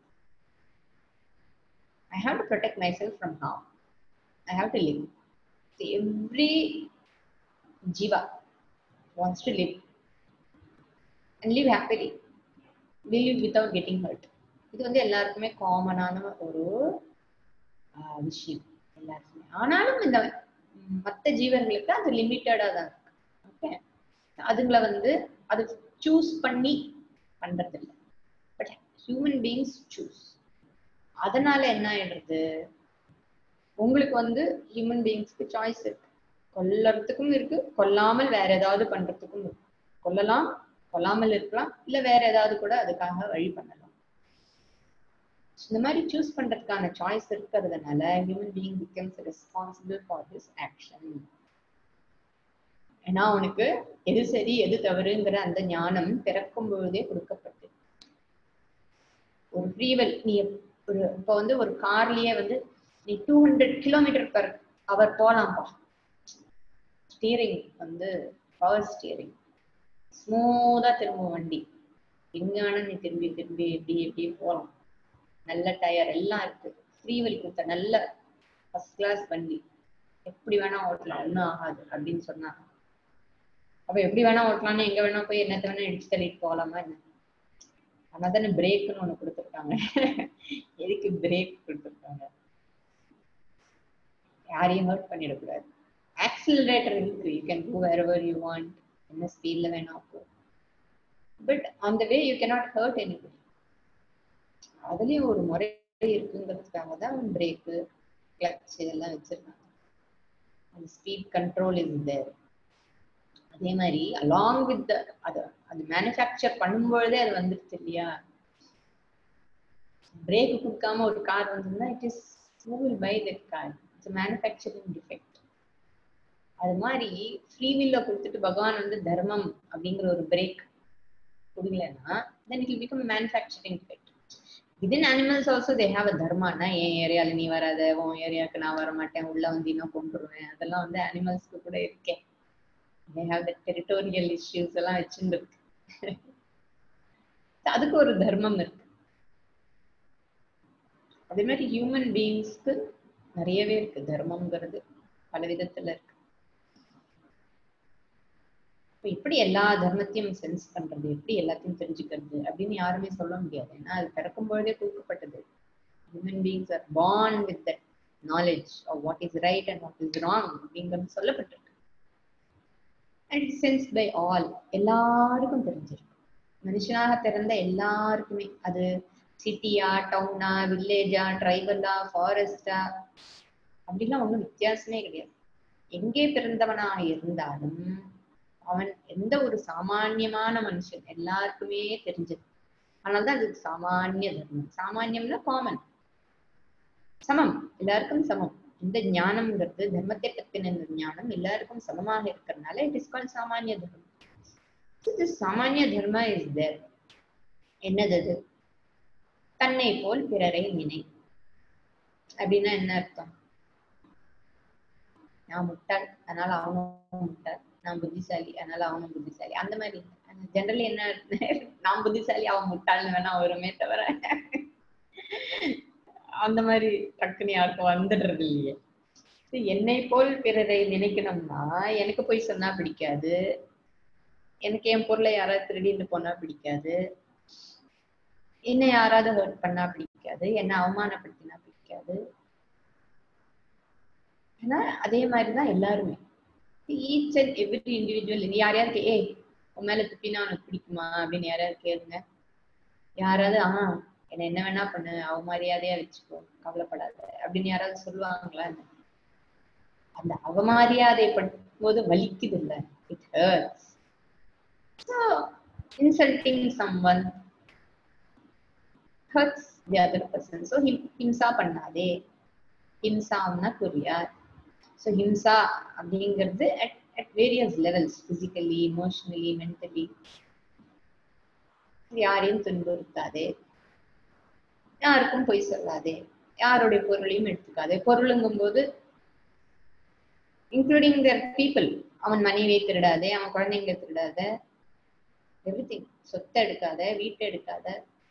Speaker 1: I have to protect myself from harm I have to live every jiva wants to live and live happily live without getting hurt இது வந்து எல்லாருக்குமே காமனான ஒரு ஆஹ், விஷயம் எல்லாருக்குமே ஆனாலும் இந்த மற்ற ஜீவன்களுக்கு அது லிமிட்டடா தான் இருக்கு ஓகே அதுங்களை வந்து அது சூஸ் பண்ணி பண்றது இல்லை பட் ஹியூமன் பீயிங்ஸ் சூஸ் அதனால என்ன ஆயிடுறது உங்களுக்கு வந்து ஹியூமன் பீயிங்ஸ்க்கு சாய்ஸ் இருக்கு கொல்லறதுக்கும் இருக்கு கொல்லாமல் வேற ஏதாவது பண்றதுக்கும் இருக்கு கொல்லலாம் கொல்லாமல் இருக்கலாம் இல்ல வேற ஏதாவது கூட அதுக்காக வழி பண்ணலாம் இந்த மாதிரி சூஸ் பண்றதுக்கான சாய்ஸ் இருக்கிறதுனால human being becomes responsible for his action ஏன்னா அவனுக்கு எது சரி எது தவறுங்கிற அந்த ஞானம் பிறக்கும் பொழுதே கொடுக்கப்பட்டு ஒரு ஃப்ரீவெல் நீ ஒரு இப்போ வந்து ஒரு கார்லயே வந்து நீ two hundred kilometer per hour போலாம்ப்பா ஸ்டீரிங் வந்து பவர் ஸ்டீரிங் ஸ்மூதா திரும்பும் வண்டி எங்கான நீ திரும்பி திரும்பி எப்படி எப்படி போகலாம் நல்ல டயர் எல்லாம் இருக்கு ஃப்ரீவெல் கொடுத்த நல்ல ஃபர்ஸ்ட் கிளாஸ் வண்டி எப்படி வேணா ஓட்டலாம் ஒன்றும் ஆகாது அப்படின்னு சொன்னாங்க அப்ப எப்படி வேணா ஓட்டலாம்னு எங்க வேணா போய் என்னத்த வேணா இடிச்சு தள்ளிட்டு போகலாமா என்ன ஆனா தானே பிரேக்குன்னு ஒண்ணு கொடுத்துருக்காங்க எதுக்கு பிரேக் கொடுத்துருக்காங்க யாரையும் ஹர்ட் பண்ணிடக்கூடாது ஆக்சிலரேட்டர் இருக்கு you can go wherever you want என்ன ஸ்பீட்ல வேணா போ பட் அந்த way you cannot hurt anybody அதுலயும் ஒரு முறை இருக்குங்கிறதுக்காக தான் பிரேக்கு கிளச் இதெல்லாம் வச்சிருக்காங்க அந்த ஸ்பீட் கண்ட்ரோல் இஸ் தேர் அதே மாதிரி அலாங் வித் அது அது மேனுஃபேக்சர் பண்ணும்பொழுதே அது வந்துருச்சு இல்லையா பிரேக் கொடுக்காம ஒரு கார் வந்ததுன்னா it is who will buy that car it's manufacturing defect அது மாதிரி ஃப்ரீ வில்ல கொடுத்துட்டு பகவான் வந்து தர்மம் அப்படிங்கிற ஒரு பிரேக் கொடுக்கலன்னா then it become manufacturing defect within animals also they have a தர்மானா என் ஏரியால நீ வராத உன் ஏரியாவுக்கு நான் வர மாட்டேன் உள்ள வந்தீங்கன்னா கொண்டுருவேன் அதெல்லாம் வந்து அனிமல்ஸ்க்கு கூட இருக்கேன் they have the territorial issues எல்லாம் வச்சுருக்கு அதுக்கு ஒரு தர்மம் இருக்கு அதே மாதிரி ஹியூமன் பீயிங்ஸ்க்கு நிறையவே இருக்கு தர்மம்ங்கிறது பல விதத்துல இருக்கு இப்ப எப்படி எல்லா தர்மத்தையும் சென்ஸ் பண்றது எப்படி எல்லாத்தையும் தெரிஞ்சுக்கிறது அப்படின்னு யாருமே சொல்ல முடியாது ஏன்னா அது பிறக்கும் பொழுதே கொடுக்கப்பட்டது human beings are born with that knowledge of what is right and what is wrong அப்படிங்கிறது சொல்லப்பட்டிருக்கு and it sense by all எல்லாருக்கும் தெரிஞ்சிருக்கு மனுஷனாக பிறந்த எல்லாருக்குமே அது சிட்டியா டவுனா வில்லேஜா ட்ரைபலா ஃபாரஸ்டா அப்படிலாம் ஒண்ணும் வித்தியாசமே கிடையாது எங்கே பிறந்தவனாக இருந்தாலும் அவன் எந்த ஒரு சாமானியமான மனுஷன் எல்லாருக்குமே தெரிஞ்சது அதனாலதான் அது சாமானிய தர்மம் சாமானியம்னா காமன் சமம் எல்லாருக்கும் சமம் இந்த ஞானம்ங்கிறது தர்மத்தை பத்தின இந்த ஞானம் எல்லாருக்கும் சமமாக இருக்கிறதுனால இட் இஸ் கால் சாமானிய தர்மம் திஸ் சாமானிய தர்மா இஸ் தேர் என்னது அது தன்னை போல் பிறரை நினை அப்படின்னா என்ன அர்த்தம் நான் முட்டாள் அதனால அவனும் முட்டாள் நான் புத்திசாலி அதனால அவனும் புத்திசாலி அந்த மாதிரி ஜெனரலி என்ன நான் புத்திசாலி அவன் முட்டாள்னு வேணா வருமே தவிர அந்த மாதிரி டக்குன்னு யாருக்கும் வந்துடுறது இல்லையே என்னை போல் பிறரை நினைக்கணும்னா எனக்கு போய் சொன்னா பிடிக்காது எனக்கு என் பொருளை யாராவது திருடிட்டு போனா பிடிக்காது என்ன யாராவது ஹர்ட் பண்ணா பிடிக்காது என்ன அவமானப்படுத்தினா பிடிக்காது ஏன்னா அதே மாதிரிதான் எல்லாருமே ஈச் அண்ட் எவ்ரி இண்டிவிஜுவல் யார் யாருக்கு ஏய் உன் மேல துப்பினா உனக்கு பிடிக்குமா அப்படின்னு யாராவது கேளுங்க யாராவது ஆஹ் என்ன என்ன வேணா பண்ணு அவ மரியாதையா வச்சுக்கோ கவலைப்படாத அப்படின்னு யாராவது சொல்லுவாங்களா அந்த அவமரியாதை போது வலிக்குது இல்ல it hurts so insulting some one hurts the other person so ஹிம்சா பண்ணாதே ஹிம்சான்னா புரியார் ஸோ ஹிம்சா அப்படிங்கிறது at at various levels physically emotionally mentally யாரையும் துன்புறுத்தாதே யாருக்கும் பொய் சொல்லாதே யாருடைய பொருளையும் எடுத்துக்காதே பொருளுங்கும் போது இன்க்ளூடிங் தர் பீப்புள் அவன் மனைவியை திருடாதே அவன் குழந்தைங்களை திருடாத எவ்ரி திங் சொத்தை எடுக்காத வீட்டை எடுக்காத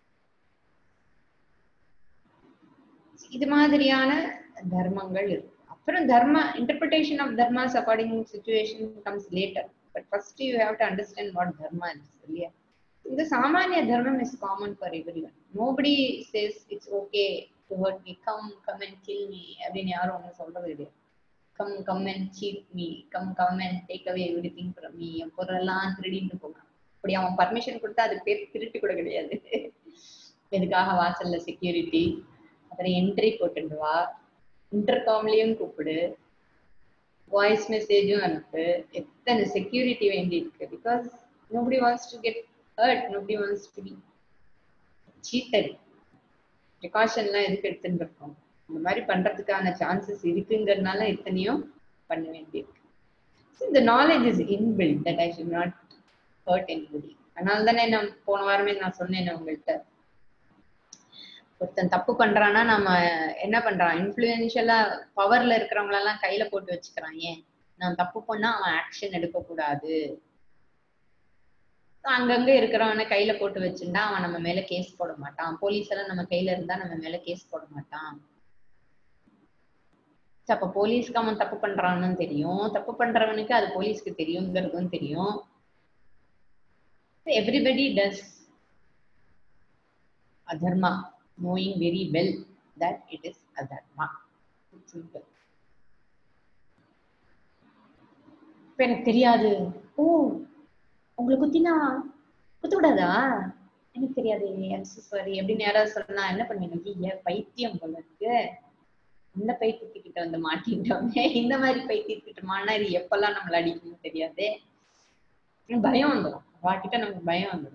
Speaker 1: இது மாதிரியான தர்மங்கள் இருக்கு அப்புறம் dharma interpretation of dharmas according situation comes later but first you have to understand what dharma is இல்லையா இந்த சாமானிய தர்மம் is common for every one nobody says it's okay to hurt me come come and kill me அப்படின்னு யாரும் ஒன்றும் சொல்றது கிடையாது come come and cheat me come come and take away everything from me என் பொருளெல்லாம் திருடிட்டு போகிறான் அப்படி அவன் பர்மிஷன் கொடுத்தா அதுக்கு பேர் திருட்டு கூட கிடையாது எதுக்காக வாசல்ல செக்யூரிட்டி அப்புறம் என்ட்ரி போட்டுட்டு வா இன்டர்காம்லயும் கூப்பிடு வாய்ஸ் மெசேஜும் அனுப்பு எத்தனை செக்யூரிட்டி வேண்டி இருக்கு because nobody wants to get hurt nobody wants to be cheated ப்ரிகாஷன்லாம் எதுக்கு எடுத்துட்டு இருக்கோம் இந்த மாதிரி பண்றதுக்கான சான்சஸ் இருக்குங்கிறதுனால எத்தனையும் பண்ண வேண்டியிருக்கு இந்த knowledge is inbuilt that I should not hurt anybody அதனால தானே நான் போன வாரமே நான் சொன்னேன் உங்கள்கிட்ட ஒருத்தன் தப்பு பண்றான்னா நம்ம என்ன பண்றான் இன்ஃபுளுன்ஷியலா பவர்ல இருக்கிறவங்களெல்லாம் கையில போட்டு வச்சுக்கிறான் ஏன் நான் தப்பு பண்ணா அவன் ஆக்ஷன் எடுக்க கூடாது அங்கங்க இருக்கிறவனை கையில போட்டு வச்சுட்டா அவன் நம்ம மேல கேஸ் போட மாட்டான் போலீஸ் எல்லாம் நம்ம கையில இருந்தா நம்ம மேல கேஸ் போட மாட்டான் அப்ப போலீஸ்க்கு அவன் தப்பு பண்றான்னு தெரியும் தப்பு பண்றவனுக்கு அது போலீஸ்க்கு தெரியுங்கிறதும் தெரியும் everybody does adharma knowing very well that it is adharma. It's simple. இப்ப எனக்கு தெரியாது ஓ உங்களை குத்தினா குத்த கூடாதா எனக்கு தெரியாது சாரி அப்படின்னு யாராவது சொன்னா என்ன பண்ணுவீங்க ஐயா பைத்தியம் போல இருக்கு இந்த பைத்தியத்துக்கிட்ட வந்து மாட்டிட்டோமே இந்த மாதிரி பைத்தியத்துக்கிட்ட மாட்டினா இது எப்பெல்லாம் நம்மள அடிக்கணும்னு தெரியாதே பயம் வந்துடும் வாட்டிட்ட நமக்கு பயம் வந்துடும்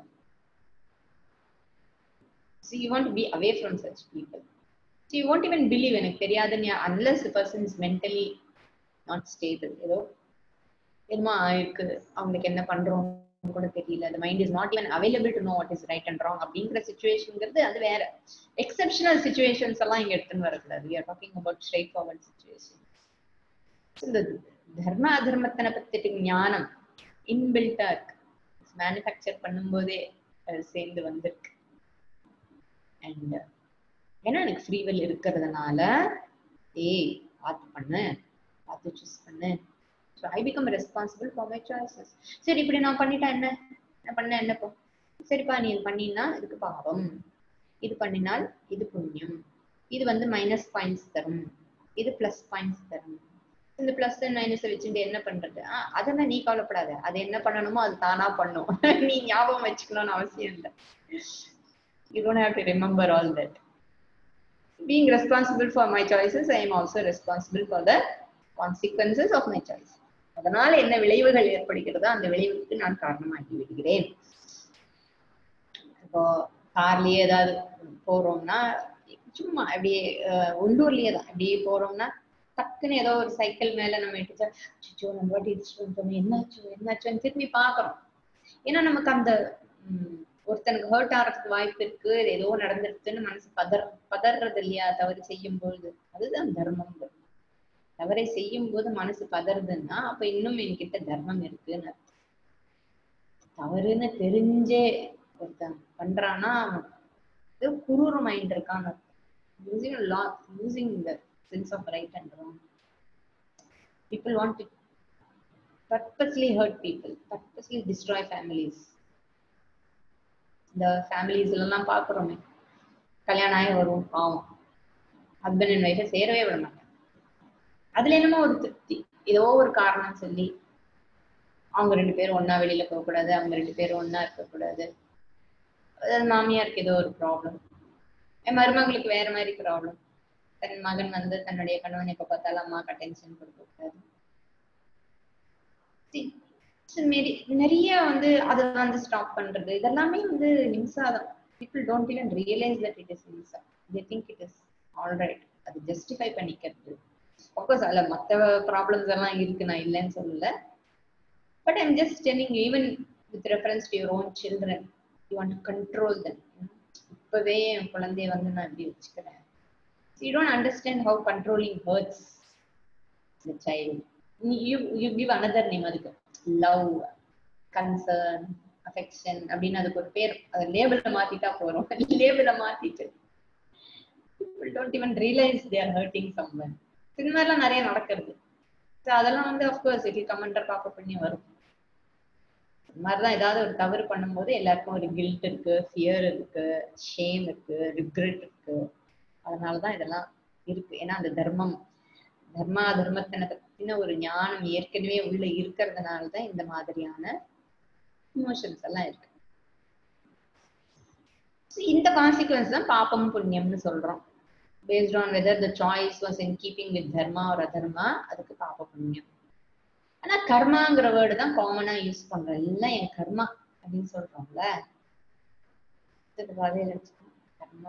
Speaker 1: So you want to be away from such people. So you won't even believe எனக்கு தெரியாதுன்னு unless the person is mentally not stable. ஏதோ என்னமோ ஆயிருக்கு அவங்களுக்கு என்ன பண்றோம் கூட தெரியல the mind is not even available to know what is right and wrong அப்படிங்கிற சுச்சுவேஷன்ங்கிறது அது வேற எக்ஸப்ஷனல் சுச்சுவேஷன்ஸ் எல்லாம் இங்க எடுத்துன்னு வரக்கூடாது we are talking about straight forward situation இந்த தர்ம அதர்மத்தனை பத்திட்டு ஞானம் இன்பில்ட்டா இருக்கு மேனுஃபேக்சர் பண்ணும்போதே அது சேர்ந்து வந்திருக்கு அண்ட் ஏன்னா எனக்கு ஃப்ரீவெல் இருக்கிறதுனால ஏய் பார்த்து பண்ணு பார்த்து சூஸ் பண்ணு so I become responsible for my choices சரி இப்படி நான் பண்ணிட்டா என்ன நான் பண்ண என்ன போ சரிப்பா நீ இது பண்ணினா இதுக்கு பாவம் இது பண்ணினால் இது புண்ணியம் இது வந்து மைனஸ் பாயிண்ட்ஸ் தரும் இது பிளஸ் பாயிண்ட்ஸ் தரும் இந்த பிளஸ் மைனஸ் வச்சுட்டு என்ன பண்றது ஆஹ் அதெல்லாம் நீ கவலைப்படாத அது என்ன பண்ணணுமோ அது தானா பண்ணும் நீ ஞாபகம் வச்சுக்கணும்னு அவசியம் இல்லை you don't have to remember all that being responsible for my choices i am also responsible for the consequences of my choice அதனால என்ன விளைவுகள் ஏற்படுகிறதோ அந்த விளைவுக்கு நான் காரணமாகி விடுகிறேன் இப்போ கார்லயே ஏதாவது போறோம்னா சும்மா அப்படியே அஹ், உள்ளூர்லயே தான் அப்படியே போறோம்னா டக்குன்னு ஏதோ ஒரு சைக்கிள் மேல நம்ம இட்டுச்சா அச்சோ நம்ம வாட்டி இடிச்சுட்டு வந்துட்டோமே என்னாச்சு என்னாச்சுன்னு திரும்பி பாக்குறோம் ஏன்னா நமக்கு அந்த ம், ஒருத்தனுக்கு ஹர்ட் ஆகிறதுக்கு வாய்ப்பு இருக்கு ஏதோ நடந்துருக்குன்னு மனசு பதற பதறது இல்லையா தவறு செய்யும் பொழுது அதுதான் தர்மம் தவறை செய்யும் போது மனசு பதறதுன்னா அப்ப இன்னும் என்கிட்ட தர்மம் இருக்குன்னு அர்த்தம். தவறுன்னு தெரிஞ்சே ஒருத்தன் பண்றான்னா அவன் ஏதோ குரூர மைண்ட் இருக்கான்னு using law using the sense of right and wrong people want to purposely hurt people purposely destroy families இந்த ஃபேமிலிஸ் எல்லாம் பாக்குறோமே கல்யாணம் ஆகி வரும் பாவம் ஹஸ்பண்ட் அண்ட் ஒய்ஃபை சேரவே விட மாட்டாங்க அதுல என்னமோ ஒரு திருப்தி ஏதோ ஒரு காரணம் சொல்லி அவங்க ரெண்டு பேரும் ஒண்ணா வெளியில போக கூடாது அவங்க ரெண்டு பேரும் ஒண்ணா இருக்கக்கூடாது அதாவது மாமியாருக்கு ஏதோ ஒரு ப்ராப்ளம் என் மருமகளுக்கு வேற மாதிரி ப்ராப்ளம் தன் மகன் வந்து தன்னுடைய கணவன் எப்ப பார்த்தாலும் அம்மாக்கு அட்டென்ஷன் கொடுக்க கூடாது See, so மெரி- நிறைய வந்து அதை வந்து ஸ்டாப் பண்றது இதெல்லாமே வந்து ஹிம்சா தான் people don't even realise that it is himsa they think it is alright அது ஜஸ்டிஃபை பண்ணிக்கிறது அப்கோர்ஸ் அதுல மத்த ப்ராப்ளம்ஸ் எல்லாம் இருக்கு நான் இல்லைன்னு சொல்லல but I'm just telling even with reference to your own children you want to control தன் இப்பவே என் குழந்தைய வந்து நான் இப்படி வச்சுக்கிறேன் you don't understand how controlling hurts the child you you give another name அதுக்கு லவ் கன்சர்ன் அஃபெக்ஷன் அப்படின்னு அதுக்கு ஒரு பேர் அது லேபிள மாத்திட்டா போறோம் லேபிள மாத்திட்டு people don't even realize they are hurting someone இந்த மாதிரிலாம் நிறைய நடக்கிறது So அதெல்லாம் வந்து அஃப்கோர்ஸ் இது கமெண்டர் பாப்ப பண்ணி வரும் இந்த மாதிரிதான் ஏதாவது ஒரு தவறு பண்ணும்போது எல்லாருக்கும் ஒரு கில்ட் இருக்கு ஃபியர் இருக்கு ஷேம் இருக்கு ரிக்ரெட் இருக்கு அதனாலதான் இதெல்லாம் இருக்கு ஏன்னா அந்த தர்மம் தர்மா தர்மத்தினை பத்தின ஒரு ஞானம் ஏற்கனவே உள்ள இருக்கிறதுனால தான் இந்த மாதிரியான இமோஷன்ஸ் எல்லாம் இருக்கு So, இந்த கான்சிக்வன்ஸ் தான் பாப்பம் புண்ணியம்னு சொல்றோம் based on whether the choice was in keeping with dharma or adharma அதுக்கு பாப்ப புண்ணியம் ஆனா கர்மாங்கிற வேர்டு தான் காமனா யூஸ் பண்றோம் எல்லாம் என் கர்மா அப்படின்னு சொல்றோம்ல இதுக்கு வகையில வச்சுக்கணும். கர்மா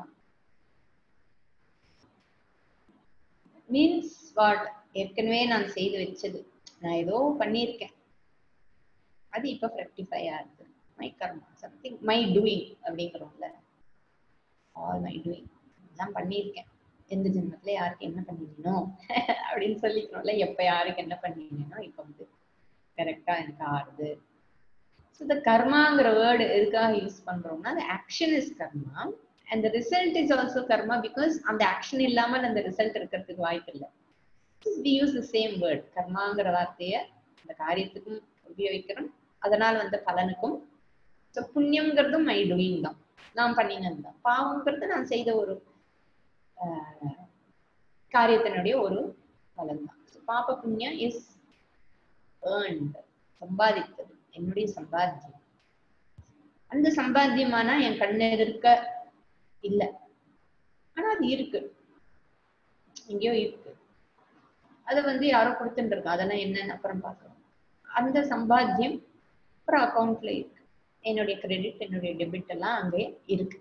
Speaker 1: மீன்ஸ் வாட் ஏற்கனவே நான் செய்து வச்சது நான் ஏதோ பண்ணியிருக்கேன் அது இப்ப ரெக்டிஃபை ஆகுது my karma something my doing அப்படிங்கிறோம்ல ஆல் மை டூயிங் எல்லாம் பண்ணியிருக்கேன் எந்த ஜென்மத்துல யாருக்கு என்ன பண்ணினோ அப்படின்னு சொல்லிக்கிறோம்ல எப்ப யாருக்கு என்ன பண்ணினோ இப்ப வந்து கரெக்டா எனக்கு ஆறுது ஸோ இந்த கர்மாங்கிற வேர்டு எதுக்காக யூஸ் பண்றோம்னா அந்த action is karma and the result is also karma because அந்த ஆக்ஷன் இல்லாமல் அந்த ரிசல்ட் இருக்கிறதுக்கு வாய்ப்பு இல்லை we use the same word கர்மாங்கிற வார்த்தையை அந்த காரியத்துக்கும் உபயோகிக்கிறோம் அதனால் வந்த பலனுக்கும் ஸோ புண்ணியங்கிறதும் மை டூயிங் தான் நான் பண்ணினது தான் பாவங்கிறது நான் செய்த ஒரு ஆஹ், காரியத்தினுடைய ஒரு பலன் தான் So, பாப புண்ணியம் இஸ் ஏர்ன்ட் சம்பாதித்தது என்னுடைய சம்பாத்தியம் அந்த சம்பாத்தியமானா என் கண்ணு எதிர்க்க இல்ல ஆனா அது இருக்கு எங்கேயோ இருக்கு அது வந்து யாரோ கொடுத்துட்டு இருக்கு அதெல்லாம் என்னன்னு அப்புறம் பார்க்கலாம் அந்த சம்பாத்தியம் அப்புறம் அக்கௌண்ட்ல இருக்கு என்னுடைய கிரெடிட் என்னுடைய டெபிட் எல்லாம் அங்கே இருக்கு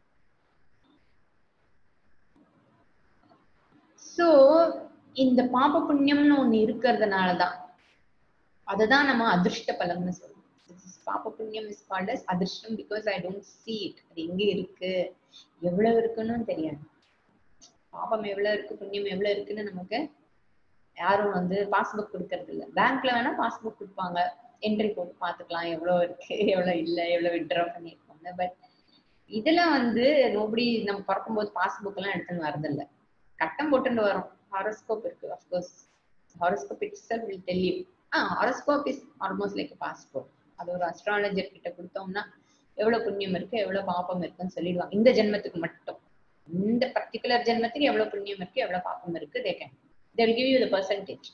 Speaker 1: சோ இந்த பாப புண்ணியம்னு ஒண்ணு இருக்கிறதுனாலதான் அதுதான் நம்ம அதிர்ஷ்ட பலம்னு சொல்றோம் பாப புண்ணியம் இஸ் கால்ட் அஸ் அதிர்ஷ்டம் because I don't see it அது எங்க இருக்கு எவ்வளவு இருக்குன்னு தெரியாது பாபம் எவ்வளவு இருக்கு புண்ணியம் எவ்வளவு இருக்குன்னு நமக்கு யாரும் வந்து பாஸ்புக் கொடுக்கறது இல்ல பேங்க்ல வேணா பாஸ்புக் கொடுப்பாங்க என்ட்ரி போட்டு பாத்துக்கலாம் எவ்வளவு இருக்கு எவ்வளவு இல்ல எவ்வளவு விட்ரா பண்ணிருக்கோங்க பட் இதுல வந்து நோபடி நம்ம பிறக்கும்போது பாஸ்புக் எல்லாம் எடுத்துன்னு வரதில்ல கட்டம் போட்டுன்னு வரும் ஹாரோஸ்கோப் இருக்கு of course horoscope itself will tell you a horoscope is almost like passport அது ஒரு அஸ்ட்ராலஜர் கிட்ட கொடுத்தோம்னா எவ்வளவு புண்ணியம் இருக்கு எவ்வளவு பாப்பம் இருக்குன்னு சொல்லிடுவாங்க இந்த ஜென்மத்துக்கு மட்டும் இந்த பர்டிகுலர் ஜென்மத்துக்கு எவ்வளவு புண்ணியம் இருக்கு எவ்வளவு பாப்பம் இருக்கு they can tell give you the percentage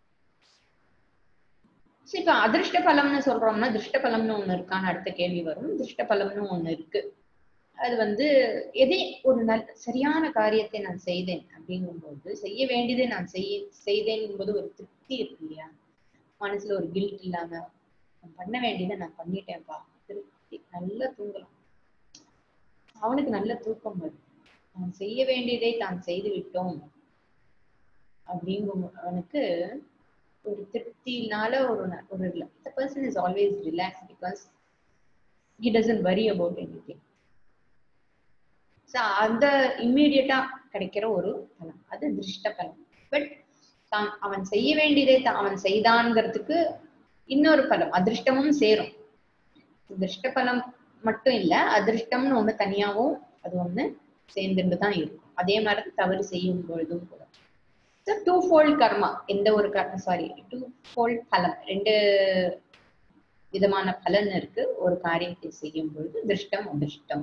Speaker 1: so இப்போ அதிர்ஷ்ட பலம்னு சொல்றோம்னா திருஷ்ட பலம்னு ஒண்ணு இருக்கான்னு அடுத்த கேள்வி வரும் திருஷ்ட பலம்னு ஒண்ணு இருக்கு அது வந்து எதை ஒரு நல் சரியான காரியத்தை நான் செய்தேன் அப்படிங்கும்போது செய்ய வேண்டியதை நான் செய்ய செய்தேன் போது ஒரு திருப்தி இருக்கு இல்லையா மனசுல ஒரு கில்ட் இல்லாம நான் பண்ண வேண்டியதை நான் பண்ணிட்டேன்ப்பா திருப்தி நல்லா தூங்கலாம் அவனுக்கு நல்ல தூக்கம் வருது அவன் செய்ய வேண்டியதை தான் செய்து விட்டோம் அப்படிங்கும் அவனுக்கு ஒரு திருப்தினால ஒரு ந- ஒரு the person is always relaxed because he doesn't worry about anything so அந்த இம்மீடியட்டா கிடைக்கிற ஒரு பலன் அது திருஷ்ட பலன் பட் தான் அவன் செய்ய வேண்டியதை தான் அவன் செய்தான்ங்கிறதுக்கு இன்னொரு பலம் அதிர்ஷ்டமும் சேரும் திருஷ்ட பலம் மட்டும் இல்ல அதிர்ஷ்டம்னு ஒண்ணு தனியாவும் அது ஒண்ணு சேர்ந்துட்டு தான் இருக்கும் அதே மாதிரி தவறு செய்யும் பொழுதும் கூட ஸோ டூ ஃபோல்ட் கர்மா எந்த ஒரு கர்ம சாரி டூ ஃபோல்ட் பலம் ரெண்டு விதமான பலன் இருக்கு ஒரு காரியத்தை செய்யும் பொழுது திருஷ்டம் அதிர்ஷ்டம்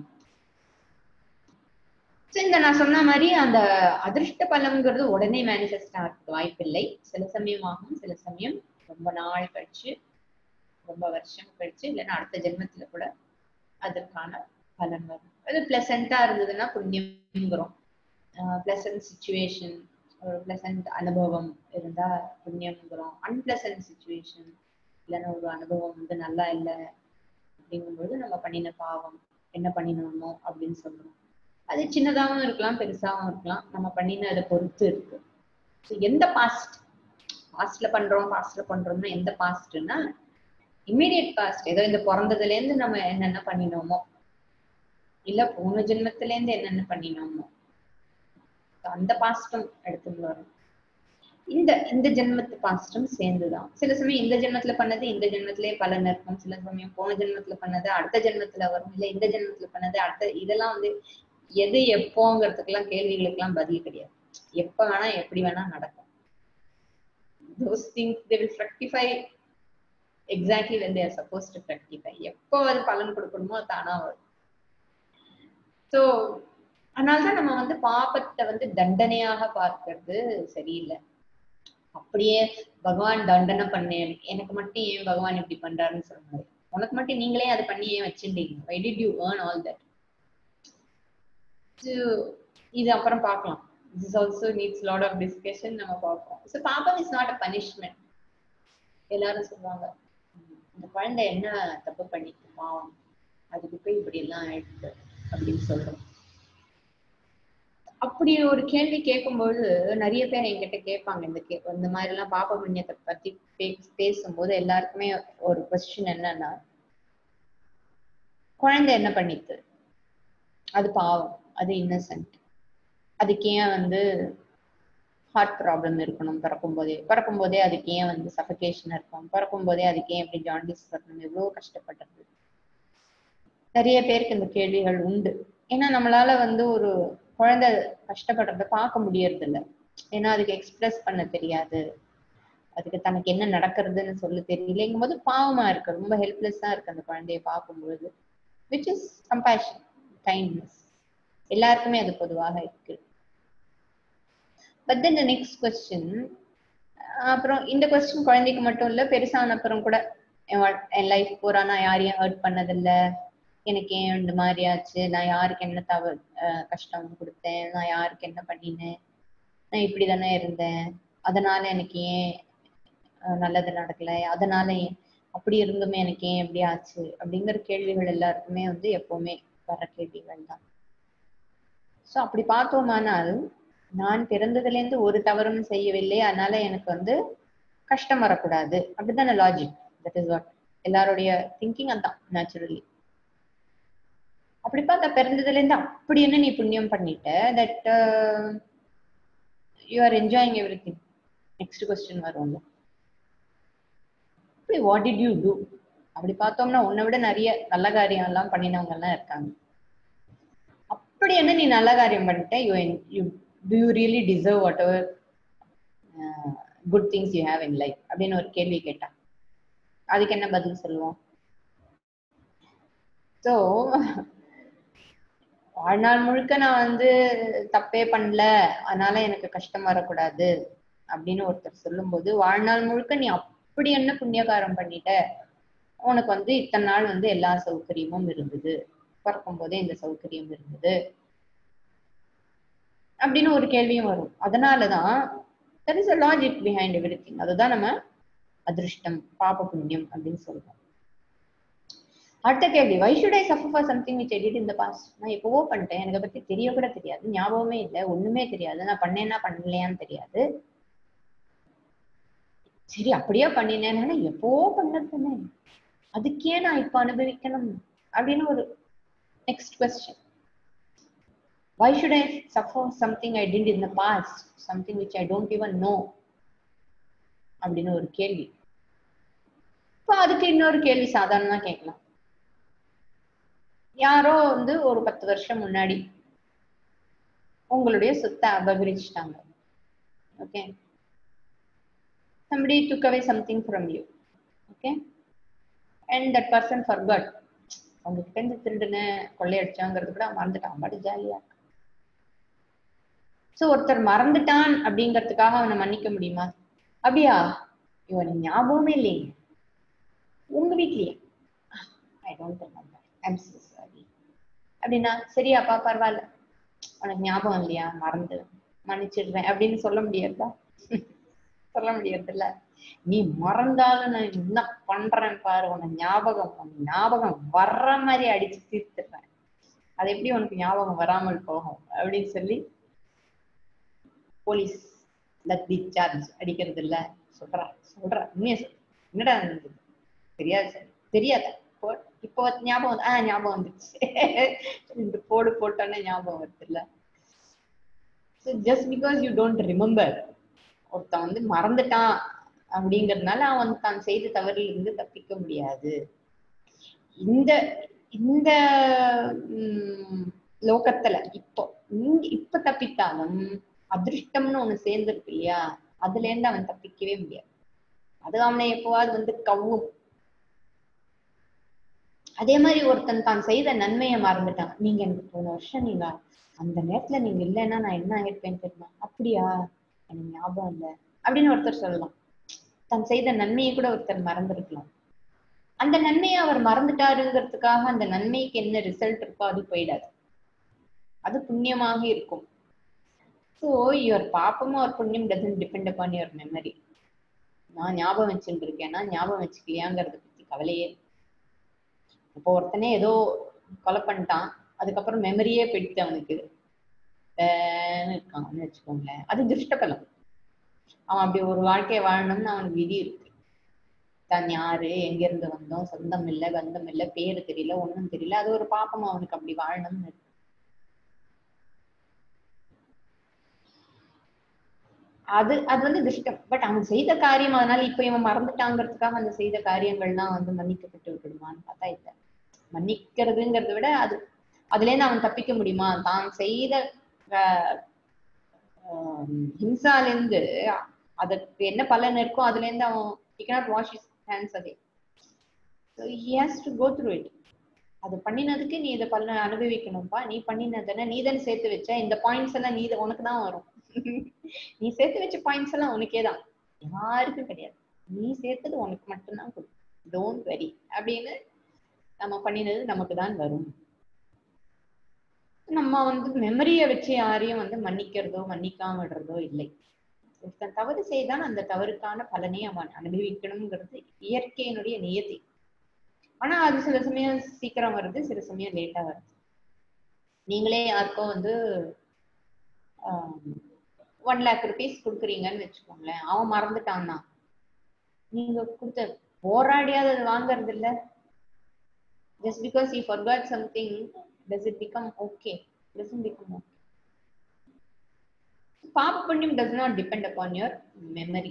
Speaker 1: ஸோ இந்த நான் சொன்ன மாதிரி அந்த அதிர்ஷ்ட பலம்ங்கிறது உடனே மேனிஃபெஸ்ட் ஆகிறதுக்கு வாய்ப்பில்லை சில சமயம் ஆகும் சில சமயம் ரொம்ப நாள் கழிச்சு ரொம்ப வருஷம் கழிச்சு இல்லைன்னா அடுத்த ஜென்மத்துல கூட அதற்கான பலன் வரும் அது பிளசண்டா இருந்ததுன்னா புண்ணியம்ங்கிறோம் பிளசன்ட் சுச்சுவேஷன் ஒரு பிளசன்ட் அனுபவம் இருந்தா புண்ணியம்ங்கிறோம் அன்பிளசன்ட் சுச்சுவேஷன் இல்லைன்னா ஒரு அனுபவம் வந்து நல்லா இல்லை அப்படிங்கும்போது நம்ம பண்ணின பாவம் என்ன பண்ணினோமோ அப்படின்னு சொல்றோம் அது சின்னதாகவும் இருக்கலாம் பெருசாகவும் இருக்கலாம் நம்ம பண்ணின அதை பொறுத்து இருக்கு So, எந்த பாஸ்ட் பாஸ்ட்ல பண்றோம் பாஸ்ட்ல பண்றோம்னா எந்த பாஸ்ட்னா இம்மீடியட் பாஸ்ட் ஏதோ இந்த பிறந்ததுல இருந்து நம்ம என்னென்ன பண்ணினோமோ இல்ல போன ஜென்மத்துல இருந்து என்னென்ன பண்ணினோமோ So, அந்த பாஸ்டும் எடுத்துட்டு வரும் இந்த இந்த ஜென்மத்து பாஸ்டும் சேர்ந்துதான் சில சமயம் இந்த ஜென்மத்துல பண்ணது இந்த ஜென்மத்திலே பலன் இருக்கும் சில சமயம் போன ஜென்மத்துல பண்ணது அடுத்த ஜென்மத்துல வரும் இல்ல இந்த ஜென்மத்துல பண்ணது அடுத்த இதெல்லாம் வந்து எது எப்போங்கிறதுக்கெல்லாம் கேள்விகளுக்கெல்லாம் பதில் கிடையாது எப்ப வேணா எப்படி வேணா நடக்கும் those things they will fructify exactly when they are supposed to fructify எப்போ அது பலன் கொடுக்கணுமோ அது தானா வரும் ஸோ அதனாலதான் நம்ம வந்து பாபத்தை வந்து தண்டனையாக பார்க்கிறது சரியில்லை அப்படியே பகவான் தண்டனை பண்ணேன் எனக்கு மட்டும் ஏன் பகவான் இப்படி பண்றாருன்னு சொல்றாரு உனக்கு மட்டும் நீங்களே அதை பண்ணி ஏன் வச்சுட்டீங்க why did you earn all that இது அப்புறம் பார்க்கலாம் this also needs lot of discussion நம்ம பார்ப்போம் ஸோ பாபம் இஸ் நாட் அ பனிஷ்மெண்ட் எல்லாரும் சொல்லுவாங்க "உம், இந்த குழந்தை என்ன தப்பு பண்ணிட்டு பாவம் அதுக்கு போய் இப்படி எல்லாம் ஆயிடுச்சு அப்படின்னு சொல்றோம் அப்படி ஒரு கேள்வி கேட்கும்போது நிறைய பேர் என்கிட்ட கேட்பாங்க இந்த கே இந்த மாதிரி எல்லாம் பாப புண்ணியத்தை பத்தி பே- பேசும்போது எல்லாருக்குமே ஒரு கொஸ்டின் என்னன்னா குழந்தை என்ன பண்ணித்து அது பாவம் அது இன்னசென்ட் அதுக்கு ஏன் வந்து ஹார்ட் ப்ராப்ளம் இருக்கணும் பிறக்கும் போதே பிறக்கும் போதே அதுக்கு ஏன் வந்து சஃபகேஷன் இருக்கும் பிறக்கும் போதே அதுக்கு ஏன் இப்படி ஜாண்டிஸ் வரணும் எவ்வளவு கஷ்டப்பட்டது நிறைய பேருக்கு இந்த கேள்விகள் உண்டு ஏன்னா நம்மளால வந்து ஒரு குழந்தை கஷ்டப்படுறத பார்க்க முடியறது இல்ல ஏன்னா அதுக்கு எக்ஸ்பிரஸ் பண்ண தெரியாது அதுக்கு தனக்கு என்ன நடக்கிறதுன்னு சொல்ல தெரியலங்கும் போது பாவமா இருக்கு ரொம்ப ஹெல்ப்லெஸ்ஸா இருக்கு அந்த குழந்தைய பார்க்கும்பொழுது விச் இஸ் கம்பேஷன் கைண்ட்னஸ் எல்லாருக்குமே அது பொதுவாக இருக்கு but then the next question அப்புறம் இந்த கொஸ்டின் குழந்தைக்கு மட்டும் இல்ல பெருசான அப்புறம் கூட என் வாழ்- என் லைஃப் பூரா நான் யாரையும் ஹர்ட் பண்ணதில்ல எனக்கு ஏன் இந்த மாதிரி ஆச்சு நான் யாருக்கு என்ன தவ அஹ் கஷ்டம் கொடுத்தேன் நான் யாருக்கு என்ன பண்ணினேன் நான் இப்படி தானே இருந்தேன் அதனால எனக்கு ஏன் அஹ் நல்லது நடக்கல அதனால ஏன் அப்படி இருந்துமே எனக்கு ஏன் எப்படி ஆச்சு அப்படிங்கிற கேள்விகள் எல்லாருக்குமே வந்து எப்பவுமே வர கேள்விகள் தான் ஸோ அப்படி பார்த்தோமானால் நான் பிறந்ததுல இருந்து ஒரு தவறும் செய்யவில்லை அதனால எனக்கு வந்து கஷ்டம் வரக்கூடாது அப்படிதானே லாஜிக் தட் இஸ் வாட் எல்லாருடைய திங்கிங் அதான் நேச்சுரலி அப்படி பார்த்தா பிறந்ததுல இருந்து அப்படி என்ன நீ புண்ணியம் பண்ணிட்ட that you are enjoying everything next question வரும்ல அப்படி வாட் டிட் யூ டூ அப்படி பார்த்தோம்னா உன்னை விட நிறைய நல்ல காரியம் எல்லாம் பண்ணினவங்க எல்லாம் இருக்காங்க அப்படி என்ன நீ நல்ல காரியம் பண்ணிட்ட you you do you really deserve whatever good things you have in life அப்படின்னு ஒரு கேள்வி கேட்டா அதுக்கு என்ன பதில் சொல்லுவோம் ஸோ வாழ்நாள் முழுக்க நான் வந்து தப்பே பண்ணல அதனால எனக்கு கஷ்டம் வரக்கூடாது அப்படின்னு ஒருத்தர் சொல்லும்போது வாழ்நாள் முழுக்க நீ அப்படி என்ன புண்ணியகாரம் பண்ணிட்ட உனக்கு வந்து இத்தனை நாள் வந்து எல்லா சௌகரியமும் இருந்தது பிறக்கும் போதே இந்த சௌகரியம் இருந்தது அப்படின்னு ஒரு கேள்வியும் வரும் அதனாலதான் there is a logic behind everything அதுதான் நம்ம அதிருஷ்டம் பாப புண்ணியம் அப்படின்னு சொல்றோம் அடுத்த கேள்வி why should I suffer for something which I did இந்த பாஸ்ட் நான் எப்பவோ பண்ணிட்டேன் எனக்கு பத்தி தெரிய கூட தெரியாது ஞாபகமே இல்லை ஒண்ணுமே தெரியாது நான் பண்ணேன்னா பண்ணலையான்னு தெரியாது சரி அப்படியே பண்ணினேன்னா எப்பவோ பண்ணது தானே அதுக்கே நான் இப்ப அனுபவிக்கணும் அப்படின்னு ஒரு next question why should i suffer something i did in the past something which i don't even know அப்படின்னு ஒரு கேள்வி இப்போ அதுக்கு இன்னொரு கேள்வி சாதாரணமா கேட்கலாம் யாரோ வந்து ஒரு பத்து வருஷம் முன்னாடி உங்களுடைய சொத்தை அபகரிச்சிட்டாங்க okay somebody took away something from you okay and that person forgot உங்ககிட்ட இருந்து திருடுன கொள்ளையடிச்சாங்கிறது கூட மறந்துட்டான் பாட்டு ஜாலியா சோ ஒருத்தர் மறந்துட்டான் அப்படிங்கிறதுக்காக அவனை மன்னிக்க முடியுமா அப்படியா இவன் ஞாபகமே இல்லைங்க உங்க வீட்லயே I don't remember I'm so sorry அப்படின்னா சரியாப்பா பரவாயில்ல உனக்கு ஞாபகம் இல்லையா மறந்து மன்னிச்சிடுறேன் அப்படின்னு சொல்ல முடியாதா சொல்ல முடியாது இல்ல நீ மறந்தாலும் நான் என்ன பண்றேன் பாரு உனக்கு ஞாபகம் உனக்கு ஞாபகம் வர்ற மாதிரி அடிச்சு தீர்த்துடுறேன் அது எப்படி உனக்கு ஞாபகம் வராமல் போகும் அப்படின்னு சொல்லி போலீஸ் லத்தி சார்ஜ் அடிக்கிறது இல்ல சொல்ற சொல்ற உண்மையை சொல் என்னடா நடந்தது தெரியாது சார் தெரியாதா இப்போ இப்போ ஞாபகம் வந்து- ஆஹ் ஞாபகம் வந்துச்சு இந்த போடு போட்டோன்னே ஞாபகம் வருது இல்ல just because you don't remember ஒருத்தன் வந்து மறந்துட்டான் அப்படிங்கறதுனால அவன் தான் செய்த தவறில் இருந்து தப்பிக்க முடியாது இந்த இந்த உம், லோகத்துல இப்போ இங்க- இப்ப தப்பித்தாலும் அதிர்ஷ்டம்னு ஒண்ணு சேர்ந்திருக்கு இல்லையா அதுல இருந்து அவன் தப்பிக்கவே முடியாது அது அவனை எப்பவாவது வந்து கவ்வும் அதே மாதிரி ஒருத்தன் தான் செய்த நன்மையை மறந்துட்டான் நீங்க எனக்கு போன வருஷம் நீங்க அந்த நேரத்துல நீங்க இல்லைன்னா நான் என்ன ஆயிருப்பேன்னு தெரியுமா அப்படியா எனக்கு ஞாபகம் இல்லை அப்படின்னு ஒருத்தர் சொல்லலாம் தான் செய்த நன்மையை கூட ஒருத்தர் மறந்துருக்கலாம் அந்த நன்மையை அவர் மறந்துட்டாருங்கிறதுக்காக அந்த நன்மைக்கு என்ன ரிசல்ட் இருக்கோ அது போயிடாது அது புண்ணியமாக இருக்கும் ஸோ யுவர் பாப்பமும் ஒரு புண்ணியம் doesn't depend upon your memory நான் ஞாபகம் வச்சுட்டு இருக்கேன்னா ஞாபகம் வச்சுக்கலையாங்கிறத பத்தி கவலையே இல்லை. இப்போ ஒருத்தனே ஏதோ கொலை பண்ணிட்டான் அதுக்கப்புறம் மெமரியே போயிடுத்து அவனுக்கு வேன்னு இருக்கான்னு வச்சுக்கோங்களேன் அது திருஷ்டபலம் அவன் அப்படி ஒரு வாழ்க்கையை வாழணும்னு அவனுக்கு விதி இருக்கு தான் யாரு எங்க இருந்து வந்தோம் சொந்தம் இல்ல பந்தம் இல்ல பேரு தெரியல ஒண்ணும் தெரியல அது ஒரு பாப்பம் அவனுக்கு அப்படி வாழணும்னு இருக்கு அது அது வந்து துஷ்டம் பட் அவன் செய்த காரியம் அதனால இப்ப இவன் மறந்துட்டாங்கிறதுக்காக அந்த செய்த காரியங்கள்லாம் வந்து மன்னிக்கப்பட்டு விட்டுடுமான்னு பார்த்தா இல்ல மன்னிக்கிறதுங்கிறத விட அது அதுல இருந்து அவன் தப்பிக்க முடியுமா தான் செய்த ஆஹ், ஆஹ், ஹிம்சால இருந்து அதுக்கு என்ன பலன் இருக்கோ அதுல இருந்து அவன் he cannot wash his hands away so he has to go through it அது பண்ணினதுக்கு நீ இதை பலனை அனுபவிக்கணும்ப்பா நீ பண்ணினதுன்னா நீ தானே சேர்த்து வச்ச இந்த பாயிண்ட்ஸ் எல்லாம் நீ உனக்கு தான் வரும் நீ சேர்த்து வச்ச பாயிண்ட்ஸ் எல்லாம் உனக்கே தான் யாருக்கும் கிடையாது நீ சேர்த்தது உனக்கு மட்டும்தான் கொடுக்கும் டோன்ட் வெரி அப்படின்னு நம்ம பண்ணினது நமக்கு தான் வரும் நம்ம வந்து மெமரியை வச்சு யாரையும் வந்து மன்னிக்கிறதோ மன்னிக்காம விடுறதோ இல்லை ஒருத்தன் தவறு செய்தான் அந்த தவறுக்கான பலனை அவன் அனுபவிக்கணுங்கிறது இயற்கையினுடைய நியதி ஆனா அது சில சமயம் சீக்கிரம் வருது சில சமயம் லேட்டா வருது நீங்களே யாருக்கோ வந்து ஒன் லேக் ருபீஸ் கொடுக்குறீங்கன்னு வச்சுக்கோங்களேன் அவன் மறந்துட்டான்னா நீங்க கொடுத்த போராடியாவது அது வாங்குறது இல்ல just because you forgot something does it become okay doesn't become okay பாப புண்ணியம் does not depend upon your memory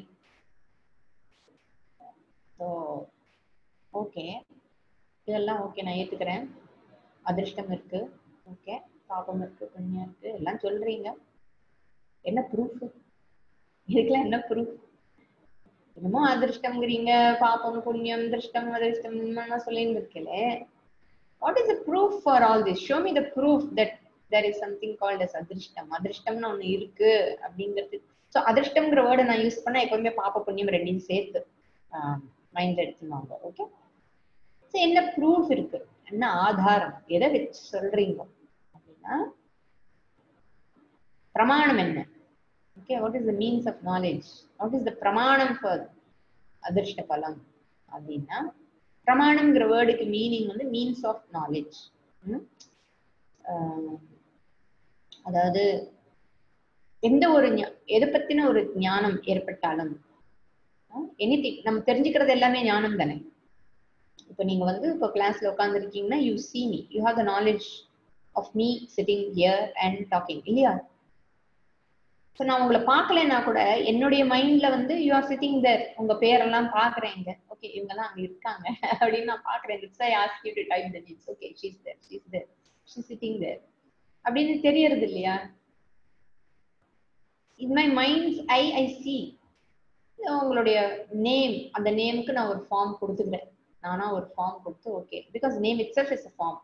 Speaker 1: so okay இதெல்லாம் ஓகே நான் ஏத்துக்கிறேன் அதிர்ஷ்டம் இருக்கு ஓகே பாபம் இருக்கு புண்ணியம் இருக்கு எல்லாம் சொல்றீங்க என்ன ப்ரூஃப் இதுக்கெல்லாம் என்ன ப்ரூஃப் என்னமோ அதிர்ஷ்டம்ங்கிறீங்க பாப்பம் புண்ணியம் திருஷ்டம் அதிர்ஷ்டம் சொல்லின்னு இருக்கலே what is the proof for all this show me the proof that there is something called as adrishtam அதிர்ஷ்டம்னு ஒண்ணு இருக்கு அப்படிங்கிறது ஸோ அதிர்ஷ்டம்ங்கிற வேர்டை நான் யூஸ் பண்ணா எப்பவுமே பாப்ப புண்ணியம் ரெண்டையும் சேர்த்து மைண்ட் எடுத்துவாங்க ஓகே ஸோ என்ன ப்ரூஃப் இருக்கு என்ன ஆதாரம் எதை வச்சு சொல்றீங்க அப்படின்னா பிரமாணம் என்ன okay what is the means of knowledge what is the pramanam for அதிர்ஷ்ட பலம் அப்படின்னா பிரமாணம்ங்கிற வேர்டுக்கு மீனிங் வந்து மீன்ஸ் ஆஃப் நாலேஜ் அதாவது எந்த ஒரு எதை பத்தின ஒரு ஞானம் ஏற்பட்டாலும் எனி நம்ம தெரிஞ்சுக்கிறது எல்லாமே ஞானம் தானே இப்போ நீங்க வந்து இப்போ கிளாஸ்ல உட்காந்துருக்கீங்கன்னா you see me you have the knowledge of me sitting here and talking இல்லையா ஸோ நான் உங்களை பார்க்கலன்னா கூட என்னுடைய மைண்ட்ல வந்து யூ ஆர் சிட்டிங் தர் உங்க பேரெல்லாம் பாக்குறேன் இங்க ஓகே இவங்கெல்லாம் அங்க இருக்காங்க அப்படின்னு நான் பாக்குறேன் it's I ask you to type the names okay she's there she's there she sitting there அப்படின்னு தெரியறது இல்லையா in my mind I I see உங்களுடைய நேம் அந்த நேமுக்கு நான் ஒரு ஃபார்ம் கொடுத்துக்கிறேன் நானா ஒரு ஃபார்ம் கொடுத்து okay because name itself is a form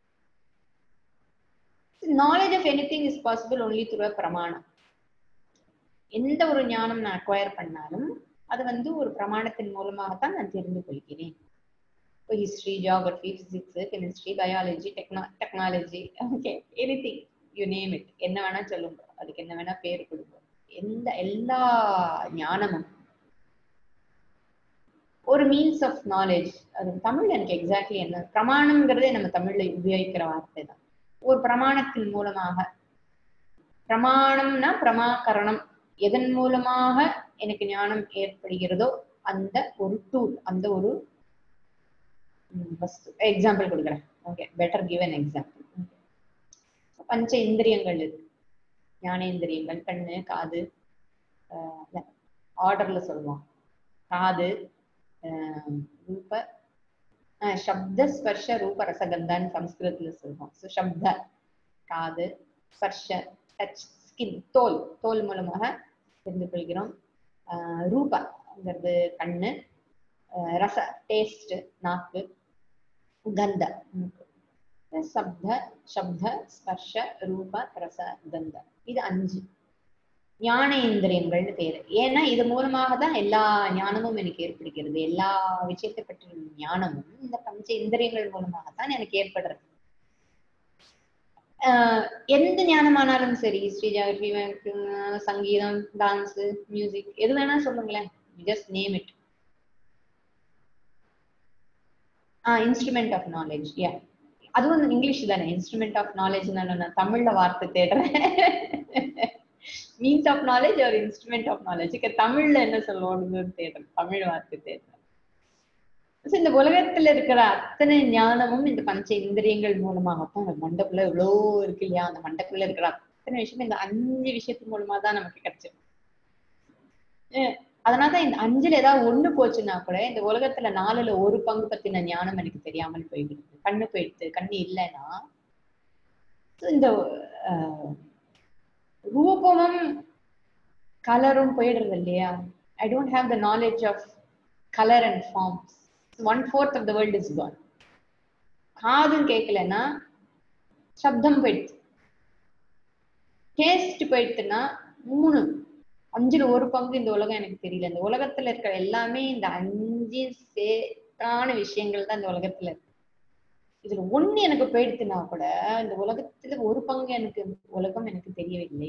Speaker 1: knowledge of anything is possible only through pramanam எந்த ஒரு ஞானம் நான் அக்வயர் பண்ணாலும் அது வந்து ஒரு பிரமாணத்தின் மூலமாகத்தான் நான் தெரிந்து கொள்கிறேன் இப்போ history geography physics chemistry biology techno technology okay anything you name it என்ன வேணா சொல்லுங்க அதுக்கு என்ன வேணா பேர் கொடுங்க எந்த எல்லா ஞானமும் ஒரு மீன்ஸ் ஆஃப் நாலேஜ் அது தமிழ்ல எனக்கு எக்ஸாக்ட்லி என்ன பிரமாணம்ங்கிறதே நம்ம தமிழ்ல உபயோகிக்கிற வார்த்தை தான் ஒரு பிரமாணத்தின் மூலமாக பிரமாணம்னா பிரமாகரணம் எதன் மூலமாக எனக்கு ஞானம் ஏற்படுகிறதோ அந்த ஒரு டூல் அந்த ஒரு எக்ஸாம்பிள் கொடுக்குறேன் okay better give an example பஞ்ச இந்திரியங்கள் இருக்கு ஞானேந்திரியங்கள் கண்ணு காது ஆர்டர்ல சொல்லுவோம் காது ரூப சப்த ஸ்பர்ஷ ரூப ரசகந்தான்னு சம்ஸ்கிருதத்துல சொல்லுவோம் ஸோ சப்த காது ஸ்பர்ஷ டச் ஸ்கின் தோல் தோல் மூலமாக தெரிந்து கொள்கிறோம் ரூபங்கிறது கண்ணு ரச டேஸ்ட் நாக்கு கந்த சப்த சப்த ஸ்பர்ஷ ரூப ரச கந்த இது அஞ்சு ஞானேந்திரியங்கள்னு பேரு ஏன்னா இது மூலமாக தான் எல்லா ஞானமும் எனக்கு ஏற்படுகிறது எல்லா விஷயத்தை பற்றிய ஞானமும் இந்த பஞ்ச இந்திரியங்கள் மூலமாக தான் எனக்கு ஏற்படுறது எந்த ஞானமானாலும் சரி ஹிஸ்டரி ஜியாகிரபி சங்கீதம் டான்ஸ் மியூசிக் எது வேணா சொல்லுங்களேன் just name it ah instrument of knowledge yeah அதுவும் இங்கிலீஷ் தானே இன்ஸ்ட்ருமெண்ட் ஆஃப் நாலேஜ் நான் தமிழ்ல வார்த்தை தேடுறேன் மீன்ஸ் ஆஃப் நாலேஜ் ஒரு இன்ஸ்ட்ருமெண்ட் ஆஃப் நாலேஜ் தமிழ்ல என்ன சொல்லுவோம்னு தேடுறேன் தமிழ் வார்த்தை தேடுறேன் இந்த உலகத்துல இருக்கிற அத்தனை ஞானமும் இந்த பஞ்ச இந்திரியங்கள் மூலமாகத்தான் அந்த மண்டக்குள்ள இவ்வளோ இருக்கு இல்லையா அந்த மண்டக்குள்ள இருக்கிற அத்தனை விஷயம் இந்த அஞ்சு விஷயத்து மூலமா தான் நமக்கு கிடைச்சிடும் அதனாலதான் இந்த அஞ்சுல ஏதாவது ஒண்ணு போச்சுன்னா கூட இந்த உலகத்துல நாலுல ஒரு பங்கு பத்தின ஞானம் எனக்கு தெரியாமல் போயிடுது கண்ணு போயிடுது கண்ணு இல்லைன்னா இந்த ரூபமும் கலரும் போயிடுறது இல்லையா I don't have the knowledge of colour and forms one fourth of the world is gone காதும் கேட்கலன்னா சப்தம் போயிடுச்சு டேஸ்ட் போயிடுச்சுன்னா மூணு அஞ்சுல ஒரு பங்கு இந்த உலகம் எனக்கு தெரியல இந்த உலகத்துல இருக்கிற எல்லாமே இந்த அஞ்சு சேட்டான விஷயங்கள் தான் இந்த உலகத்துல இருக்கு இதுல ஒண்ணு எனக்கு போயிடுச்சுன்னா கூட இந்த உலகத்துல ஒரு பங்கு எனக்கு உலகம் எனக்கு தெரியவில்லை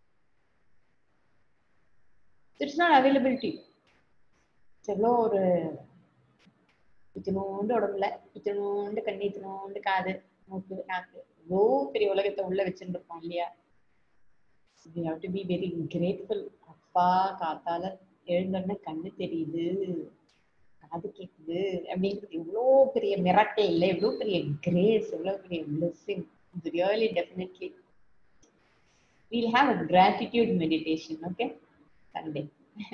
Speaker 1: இட்ஸ் நாட் அவைலபிலிட்டி எவ்வளோ ஒரு இத்தினோண்டு உடம்புல இத்தினோண்டு கண்ணு இத்தினோண்டு காது மூக்கு நாக்கு இவ்வளோ பெரிய உலகத்தை உள்ள வச்சுருப்போம் இல்லையா we have to be very grateful அப்பா காத்தால எழுந்தோடனே கண்ணு தெரியுது காது கேக்குது அப்படிங்கிறது எவ்வளோ பெரிய மிரட்டல் இல்லை எவ்வளோ பெரிய கிரேஸ் எவ்வளோ பெரிய பிளெஸ்ஸிங் இது really definitely will have a gratitude meditation okay Sunday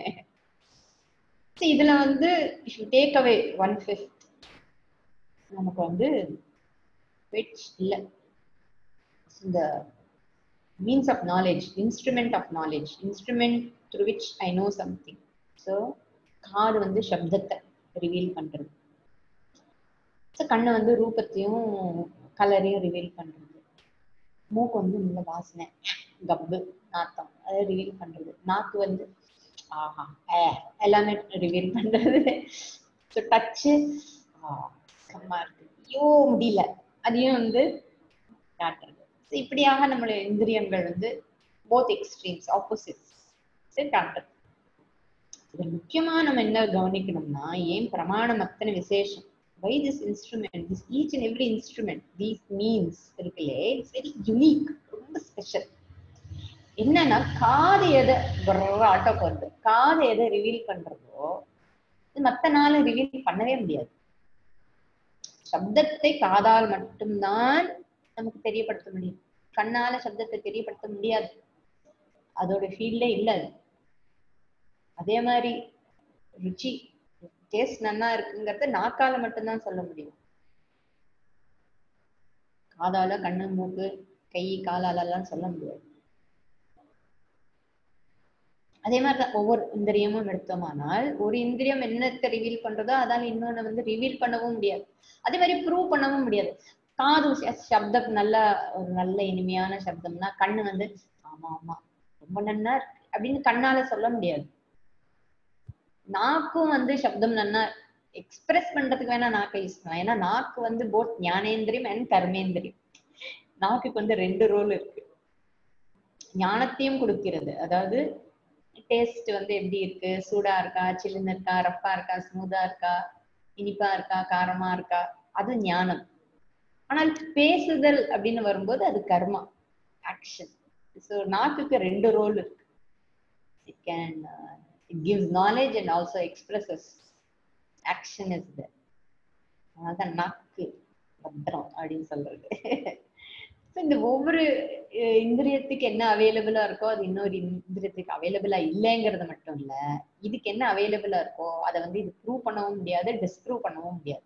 Speaker 1: இதுல வந்து if you take away one fifth நமக்கு வந்து வெச் இல்லை இந்த means of knowledge, instrument of knowledge, instrument through which I know something. So, காது வந்து சப்தத்தை ரிவீல் பண்றது ஸோ கண்ணு வந்து ரூபத்தையும் கலரையும் ரிவீல் பண்றது மூக்கு வந்து நல்ல வாசனை கப்பு நாத்தம் அதை ரிவீல் பண்றது நாக்கு வந்து ஆஹா ஏ எல்லாமே ரிவீல் பண்றது ஸோ டச்சு கம்மா இருக்கு ஐயோ முடியல அதையும் வந்து காட்டுறது So இப்படியாக நம்மளுடைய இந்திரியங்கள் வந்து போத் எக்ஸ்ட்ரீம்ஸ் ஆப்போசிட்ஸ் காட்டுறது இது முக்கியமா நம்ம என்ன கவனிக்கணும்னா ஏன் பிரமாணம் அத்தனை விசேஷம் why this instrument this each and every instrument these means இருக்குல்லே இட்ஸ் வெரி யுனிக் ரொம்ப ஸ்பெஷல் என்னன்னா காது எதை ஆட்டோக்கு வருது காது எதை ரிவீல் பண்றதோ இது மத்த நாள் ரிவீல் பண்ணவே முடியாது சப்தத்தை காதால் மட்டும்தான் நமக்கு தெரியப்படுத்த முடியும் கண்ணால சப்தத்தை தெரியப்படுத்த முடியாது அதோட ஃபீல்டே இல்ல அது அதே மாதிரி ருச்சி டேஸ்ட் நல்லா இருக்குங்கிறத நாக்கால மட்டும்தான் சொல்ல முடியும் காதால கண்ணு மூக்கு கை காலால எல்லாம் சொல்ல முடியாது அதே மாதிரிதான் ஒவ்வொரு இந்திரியமும் எடுத்தோமானால் ஒரு இந்திரியம் என்னத்தை ரிவீல் பண்றதோ அதால இன்னொன்னு வந்து ரிவீல் பண்ணவும் முடியாது அதே மாதிரி ப்ரூவ் பண்ணவும் முடியாது காது ச- சப்தம் நல்ல ஒரு நல்ல இனிமையான சப்தம்னா கண்ணு வந்து ஆமா ஆமா ரொம்ப நன்னா இருக்கு அப்படின்னு கண்ணால சொல்ல முடியாது நாக்கும் வந்து சப்தம் நன்னா எக்ஸ்பிரஸ் பண்றதுக்கு வேணா நாக்கை யூஸ் பண்ணலாம் ஏன்னா நாக்கு வந்து போத் ஞானேந்திரியம் அண்ட் கர்மேந்திரியம் நாக்குக்கு வந்து ரெண்டு ரோல் இருக்கு ஞானத்தையும் கொடுக்கிறது அதாவது டேஸ்ட் வந்து எப்படி இருக்கு சூடா இருக்கா சில்லுன்னு இருக்கா ரஃப்பா இருக்கா ஸ்மூதா இருக்கா இனிப்பா இருக்கா காரமா இருக்கா அது ஞானம் ஆனால் பேசுதல் அப்படின்னு வரும்போது அது கர்மா ஆக்ஷன் ஸோ நாக்குக்கு ரெண்டு ரோல் இருக்கு it can it gives knowledge and also expresses action is the அதான் நாக்கு பத்திரம் அப்படின்னு சொல்றது So, இந்த ஒவ்வொரு அஹ், இந்திரியத்துக்கு என்ன அவைலபிளா இருக்கோ அது இன்னொரு இந்திரியத்துக்கு அவைலபிளா இல்லைங்கிறது மட்டும் இல்ல இதுக்கு என்ன அவைலபிளா இருக்கோ அதை வந்து இது ப்ரூவ் பண்ணவும் முடியாது டிஸ்ப்ரூவ் பண்ணவும் முடியாது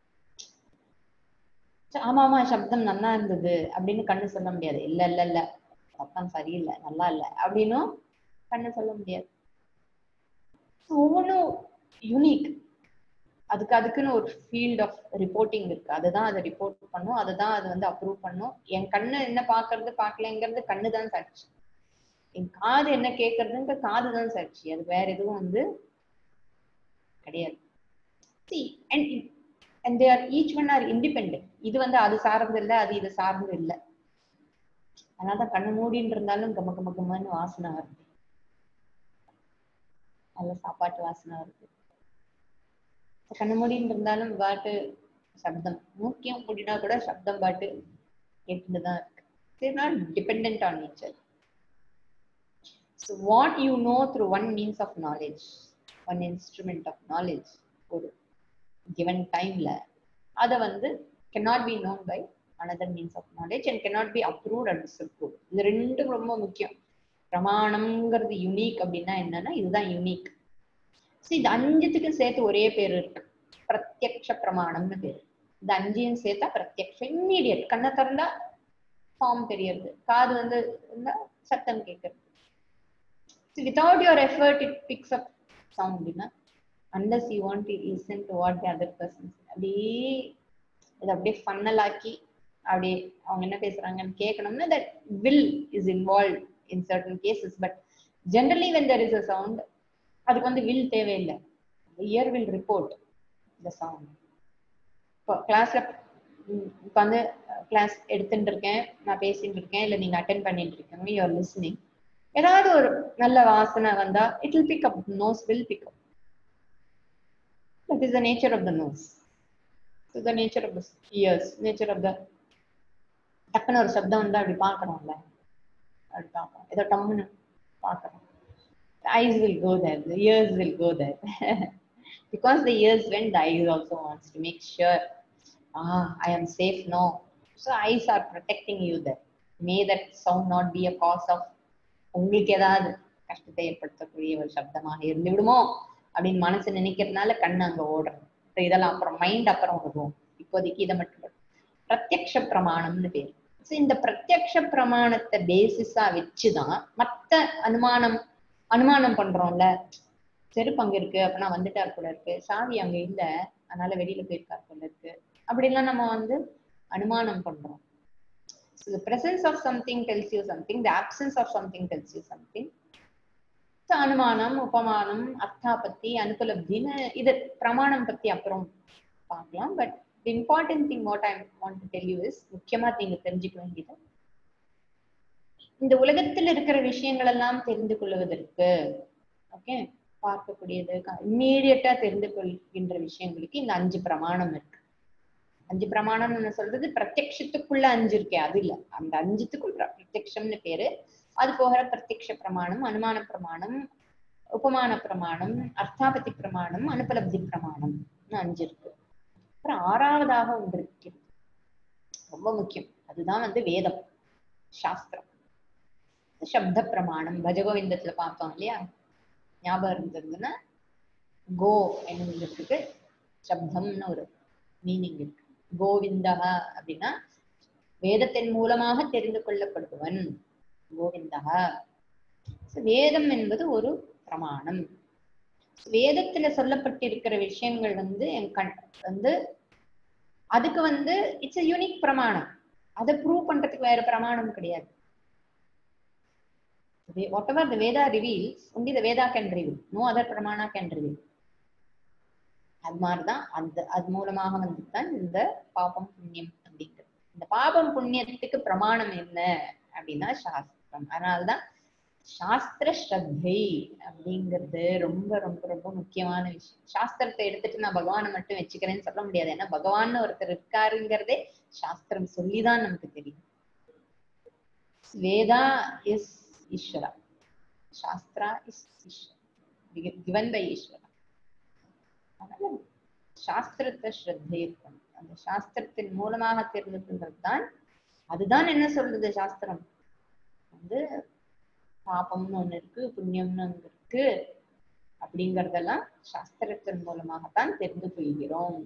Speaker 1: So, ஆமா ஆமா சப்தம் நல்லா இருந்தது அப்படின்னு கண்ணு சொல்ல முடியாது இல்ல இல்ல இல்ல சப்தம் சரியில்லை நல்லா இல்ல அப்படின்னும் கண்ணு சொல்ல முடியாது So, ஒவ்வொன்றும் யூனிக் அதுக்கு அதுக்குன்னு ஒரு ஃபீல்ட் ஆஃப் ரிப்போர்ட்டிங் இருக்கு அதுதான் அதை ரிப்போர்ட் பண்ணும் அதுதான் அது வந்து அப்ரூவ் பண்ணும் என் கண்ணு என்ன பாக்குறது பார்க்கலங்கிறது கண்ணு தான் சாட்சி என் காது என்ன கேட்கறதுன்ற காது தான் சாட்சி அது வேற எதுவும் வந்து கிடையாது See, and and they are each one are independent இது வந்து அது சார்ந்து இல்லை அது இது சார்ந்து இல்லை அதனாலதான் கண்ணு மூடின்னு இருந்தாலும் கம கம கமன்னு வாசனை வருது நல்ல சாப்பாட்டு வாசனை வருது கண்ணு மூடின்னு இருந்தாலும் பாட்டு சப்தம் மூக்கியம் மூடினா கூட சப்தம் பாட்டு கேட்டுட்டு தான் இருக்கு they're not depend on nature so what you know through one means of knowledge one instrument of knowledge ஒரு given டைம்ல அதை வந்து cannot be known by another means of knowledge and cannot be approved and disapproved இது ரெண்டும் ரொம்ப முக்கியம் பிரமாணம்ங்கிறது unique அப்படின்னா என்னன்னா இதுதான் யூனிக் இது அஞ்சுத்துக்கும் சேர்த்து ஒரே பேர் இருக்கு பிரத்யக்ஷ பிரமாணம்னு பேர் இந்த அஞ்சையும் சேர்த்தா பிரத்யக்ஷ இம்மீடியட் கண்ணை திறந்தா ஃபார்ம் தெரியறது காது வந்து இருந்தா சத்தம் கேட்கறது without your effort it picks up sound அப்படின்னா unless you want to listen to what the other persons அப்படியே இதை அப்படியே ஃபன்னல் ஆக்கி அப்படியே அவங்க என்ன பேசுறாங்கன்னு கேட்கணும்னா that will is involve in certain cases but generally when there is a sound அதுக்கு வந்து வில் தேவையில்லை ear will report the sound இப்போ கிளாஸ்ல இப்போ வந்து கிளாஸ் எடுத்துட்டு இருக்கேன் நான் பேசிட்டு இருக்கேன் இல்லை நீங்க அட்டென்ட் பண்ணிட்டு இருக்கீங்க யூஆர் லிஸ்னிங் ஏதாவது ஒரு நல்ல வாசனை வந்தா it will pick up nose will pick up that is the nature of the nose the nature of the ears nature of the டக்குன்னு ஒரு சப்தம் வந்தா அப்படி பார்க்கறோம்ல அப்படி பார்க்கறோம் ஏதோ டம்முன்னு பார்க்கறோம் the eyes will go there, the ears will go there. because the ears went, the eyes also wants to make sure, ah, I am safe now. So eyes are protecting you there. May that sound not be a cause of உங்களுக்கு ஏதாவது கஷ்டத்தை ஏற்படுத்தக்கூடிய ஒரு சப்தமாக இருந்து விடுமோ அப்படின்னு மனசு நினைக்கிறதுனால கண்ணு அங்க ஓடுறது So இதெல்லாம் அப்புறம் மைண்ட் அப்புறம் வருவோம் இப்போதைக்கு இதை மட்டும் பிரத்யக்ஷ பிரமாணம்னு பேர் So இந்த பிரத்யக்ஷ பிரமாணத்தை பேசிஸா வச்சுதான் மத்த அனுமானம் அனுமானம் பண்றோம்ல செருப்பு அங்க இருக்கு அப்படின்னா வந்துட்டார் போல இருக்கு சாவி அங்க இல்ல அதனால வெளியில போயிருக்கார் போல இருக்கு அப்படிலாம் நம்ம வந்து அனுமானம் பண்றோம் So the presence of something tells you something, the absence of something tells you something. So அனுமானம் உபமானம் அர்த்தாபத்தி அனுபலப்தின்னு இது பிரமாணம் பத்தி அப்புறம் பார்க்கலாம் but the important thing what I want to tell you is முக்கியமா நீங்க தெரிஞ்சுக்க வேண்டியது இந்த உலகத்தில் இருக்கிற விஷயங்கள் எல்லாம் தெரிந்து கொள்வதற்கு ஓகே பார்க்கக்கூடியது இம்மீடியட்டா தெரிந்து கொள்கின்ற விஷயங்களுக்கு இந்த அஞ்சு பிரமாணம் இருக்கு அஞ்சு பிரமாணம்னு சொல்றது பிரத்யக்ஷத்துக்குள்ள அஞ்சு இருக்கே அது இல்ல அந்த அஞ்சுத்துக்குள் பிர- பிரத்யக்ஷம்னு பேரு அது போகிற பிரத்யக்ஷ பிரமாணம் அனுமான பிரமாணம் உபமான பிரமாணம் அர்த்தாபதி பிரமாணம் அனுபலப்தி பிரமாணம் அஞ்சு இருக்கு அப்புறம் ஆறாவதாக ஒன்று இருக்கிறது ரொம்ப முக்கியம் அதுதான் வந்து வேதம் சாஸ்திரம் சப்த பிரமாணம் பஜகோவிந்தத்துல பார்த்தோம் இல்லையா ஞாபகம் இருந்ததுன்னா கோ என்னங்கிறதுக்கு சப்தம்னு ஒரு மீனிங் இருக்கு கோவிந்தா அப்படின்னா வேதத்தின் மூலமாக தெரிந்து கொள்ளப்படுபவன் கோவிந்தா So, வேதம் என்பது ஒரு பிரமாணம் வேதத்துல சொல்லப்பட்டிருக்கிற விஷயங்கள் வந்து என் கண் வந்து அதுக்கு வந்து இட்ஸ் a யூனிக் பிரமாணம் அதை ப்ரூவ் பண்றதுக்கு வேற பிரமாணம் கிடையாது whatever the Veda reveals only the Veda can reveal no other pramana can reveal அது மாதிரிதான் அந்த அது மூலமாக வந்துதான் இந்த பாபம் புண்ணியம் அப்படிங்கிறது இந்த பாபம் புண்ணியத்துக்கு பிரமாணம் என்ன அப்படின்னா சாஸ்திரம் அதனாலதான் சாஸ்திர ஸ்ரத்தை அப்படிங்கிறது ரொம்ப ரொம்ப ரொம்ப முக்கியமான விஷயம் சாஸ்திரத்தை எடுத்துட்டு நான் பகவானை மட்டும் வச்சுக்கிறேன்னு சொல்ல முடியாது ஏன்னா பகவான் ஒருத்தர் இருக்காருங்கிறதே சாஸ்திரம் சொல்லிதான் நமக்கு தெரியும் Veda is Ishvara shastra is Ishvara given by ஈஸ்வரா அதனால சாஸ்திரத்தை ஸ்ரத்தை இருக்கணும் அந்த சாஸ்திரத்தின் மூலமாக தெரிந்து கொள்வது தான் அதுதான் என்ன சொல்றது சாஸ்திரம் வந்து பாபம்னு ஒண்ணு இருக்கு புண்ணியம்னு ஒண்ணு இருக்கு அப்படிங்கறதெல்லாம் சாஸ்திரத்தின் மூலமாகத்தான் தெரிந்து கொள்கிறோம்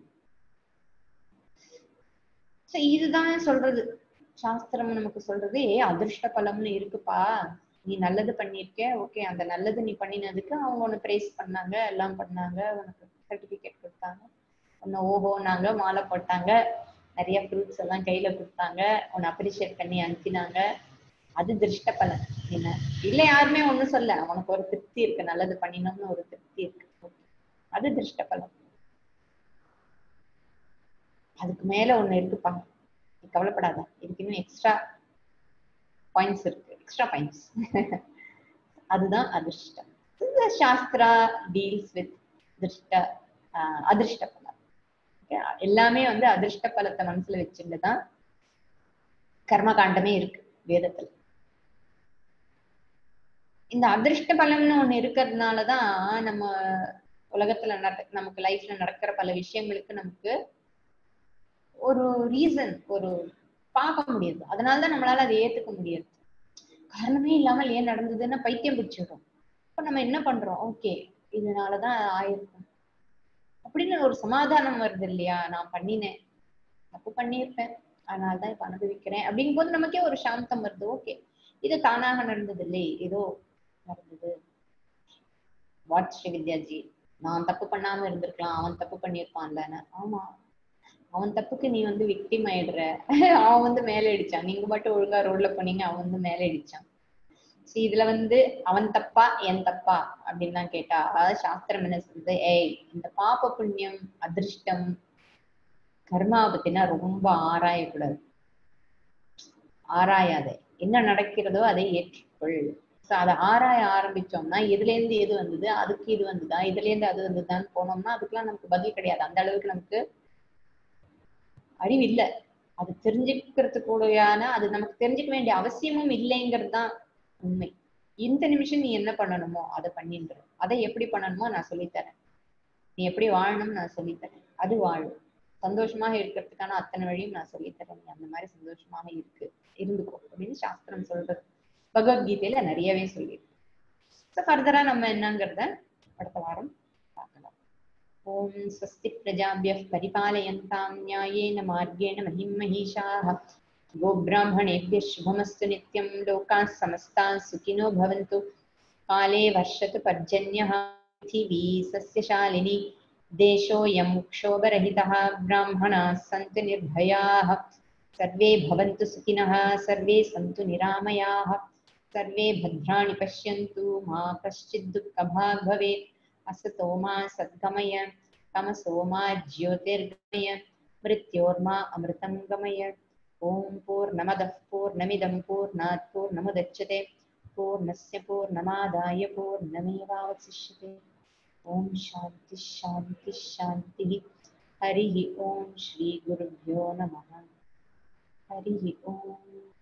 Speaker 1: So இதுதான் சொல்றது சாஸ்திரம் நமக்கு சொல்றது ஏ அதிர்ஷ்ட பலம்னு இருக்குப்பா நீ நல்லது பண்ணிருக்க ஓகே அந்த நல்லது நீ பண்ணினதுக்கு அவங்க உன்னை பிரைஸ் பண்ணாங்க எல்லாம் பண்ணாங்க உனக்கு சர்டிபிகேட் கொடுத்தாங்க உன்னை ஓஹோனாங்க மாலை போட்டாங்க நிறைய ஃப்ரூட்ஸ் எல்லாம் கையில கொடுத்தாங்க உன்னை அப்ரிஷியேட் பண்ணி அனுப்பினாங்க அது திருஷ்ட பலன் என்ன இல்ல யாருமே ஒண்ணும் சொல்ல உனக்கு ஒரு திருப்தி இருக்கு நல்லது பண்ணினோம்னு ஒரு திருப்தி இருக்கு அது திருஷ்ட பலன் அதுக்கு மேல ஒண்ணு இருக்குப்பா நீ கவலைப்படாத இதுக்கு இன்னும் எக்ஸ்ட்ரா பாயிண்ட்ஸ் இருக்கு எக்ஸ்ட்ரா பாயிண்ட்ஸ் அதுதான் அதிர்ஷ்டம் இந்த சாஸ்திரா டீல்ஸ் வித் திருஷ்ட ஆஹ் அதிர்ஷ்ட பலம் Okay, எல்லாமே வந்து அதிர்ஷ்ட பலத்தை மனசுல வச்சுட்டுதான் கர்ம காண்டமே இருக்கு வேதத்துல இந்த அதிர்ஷ்ட பலம்னு ஒண்ணு இருக்கிறதுனாலதான் நம்ம உலகத்துல நட நமக்கு லைஃப்ல நடக்கிற பல விஷயங்களுக்கு நமக்கு ஒரு ரீசன் ஒரு பார்க்க முடியுது அதனாலதான் நம்மளால அதை ஏத்துக்க முடியாது காரணமே இல்லாமல் ஏன் நடந்ததுன்னா பைத்தியம் பிடிச்சிடும் அப்ப நம்ம என்ன பண்றோம் ஓகே இதனாலதான் ஆயிருக்கும் அப்படின்னு ஒரு சமாதானம் வருது இல்லையா நான் பண்ணினேன் தப்பு பண்ணியிருப்பேன் அதனாலதான் இப்ப அனுபவிக்கிறேன் அப்படிங்கும் போது நமக்கே ஒரு சாந்தம் வருது ஓகே இது தானாக நடந்தது இல்லை ஏதோ நடந்தது வாட் ஸ்ரீ வித்யாஜி நான் தப்பு பண்ணாம இருந்திருக்கலாம் அவன் தப்பு பண்ணியிருப்பான்லன்னு ஆமா அவன் தப்புக்கு நீ வந்து விக்டிம் ஆயிடுற அவன் வந்து மேலே அடிச்சான் நீங்க மட்டும் ஒழுங்கா ரோட்ல போனீங்க அவன் வந்து மேலே அடிச்சான் சரி இதுல வந்து அவன் தப்பா என் தப்பா அப்படின்னு தான் கேட்டா அதாவது சாஸ்திரம் என்ன சொல்றது ஏய் இந்த பாப புண்ணியம் அதிர்ஷ்டம் கர்மாவை பத்தினா ரொம்ப ஆராயக்கூடாது ஆராயாதே என்ன நடக்கிறதோ அதை ஏற்றுக்கொள் சோ அதை ஆராய ஆரம்பிச்சோம்னா இதுல இருந்து எது வந்தது அதுக்கு இது வந்ததா இதுல இருந்து அது வந்ததான்னு போனோம்னா அதுக்கெல்லாம் நமக்கு பதில் கிடையாது அந்த அளவுக்கு நமக்கு அறிவு இல்ல அது தெரிஞ்சுக்கிறதுக்கூடையான அது நமக்கு தெரிஞ்சுக்க வேண்டிய அவசியமும் இல்லைங்கிறது தான் உண்மை இந்த நிமிஷம் நீ என்ன பண்ணணுமோ அதை பண்ணின்ற அதை எப்படி பண்ணணுமோ நான் சொல்லித்தரேன் நீ எப்படி வாழணும்னு நான் சொல்லித்தரேன் அது வாழும் சந்தோஷமாக இருக்கிறதுக்கான அத்தனை வழியும் நான் சொல்லித்தரேன் நீ அந்த மாதிரி சந்தோஷமாக இருக்கு இருந்துக்கோ அப்படின்னு சாஸ்திரம் சொல்றது பகவத்கீதையில நிறையவே சொல்லியிருக்கு ஸோ ஃபர்தரா நம்ம என்னங்கிறத அடுத்த வாரம் பார்க்கலாம் ஓம் ஸ்வஸ்தி பிரஜாபியः परिपालयन्तां न्यायेन मार्गेण महिं महिषाः गोब्राह्मणेभ्यः शुभमस्तु नित्यं लोकाः समस्ताः सुखिनो भवन्तु काले वर्षतु पर्जन्यः पृथिवी सस्यशालिनी देशोऽयं क्षोभरहितः ब्राह्मणाः सन्तु निर्भयाः सर्वे भवन्तु सुखिनः सर्वे सन्तु निरामयाः सर्वे भद्राणि पश्यन्तु मा कश्चित् दुःखभाग् भवेत् असतो मा सद्गमय तमसो मा ज्योतिर्गमय मृत्योर्मा अमृतं गमय ॐ पूर्णमदः पूर्णमिदं पूर्णात् पूर्णमुदच्यते पूर्णस्य पूर्णमादाय पूर्णमेवावशिष्यते ॐ शान्तिः शान्तिः शान्तिः हरिः ॐ श्रीगुरुभ्यो नमः हरिः ॐ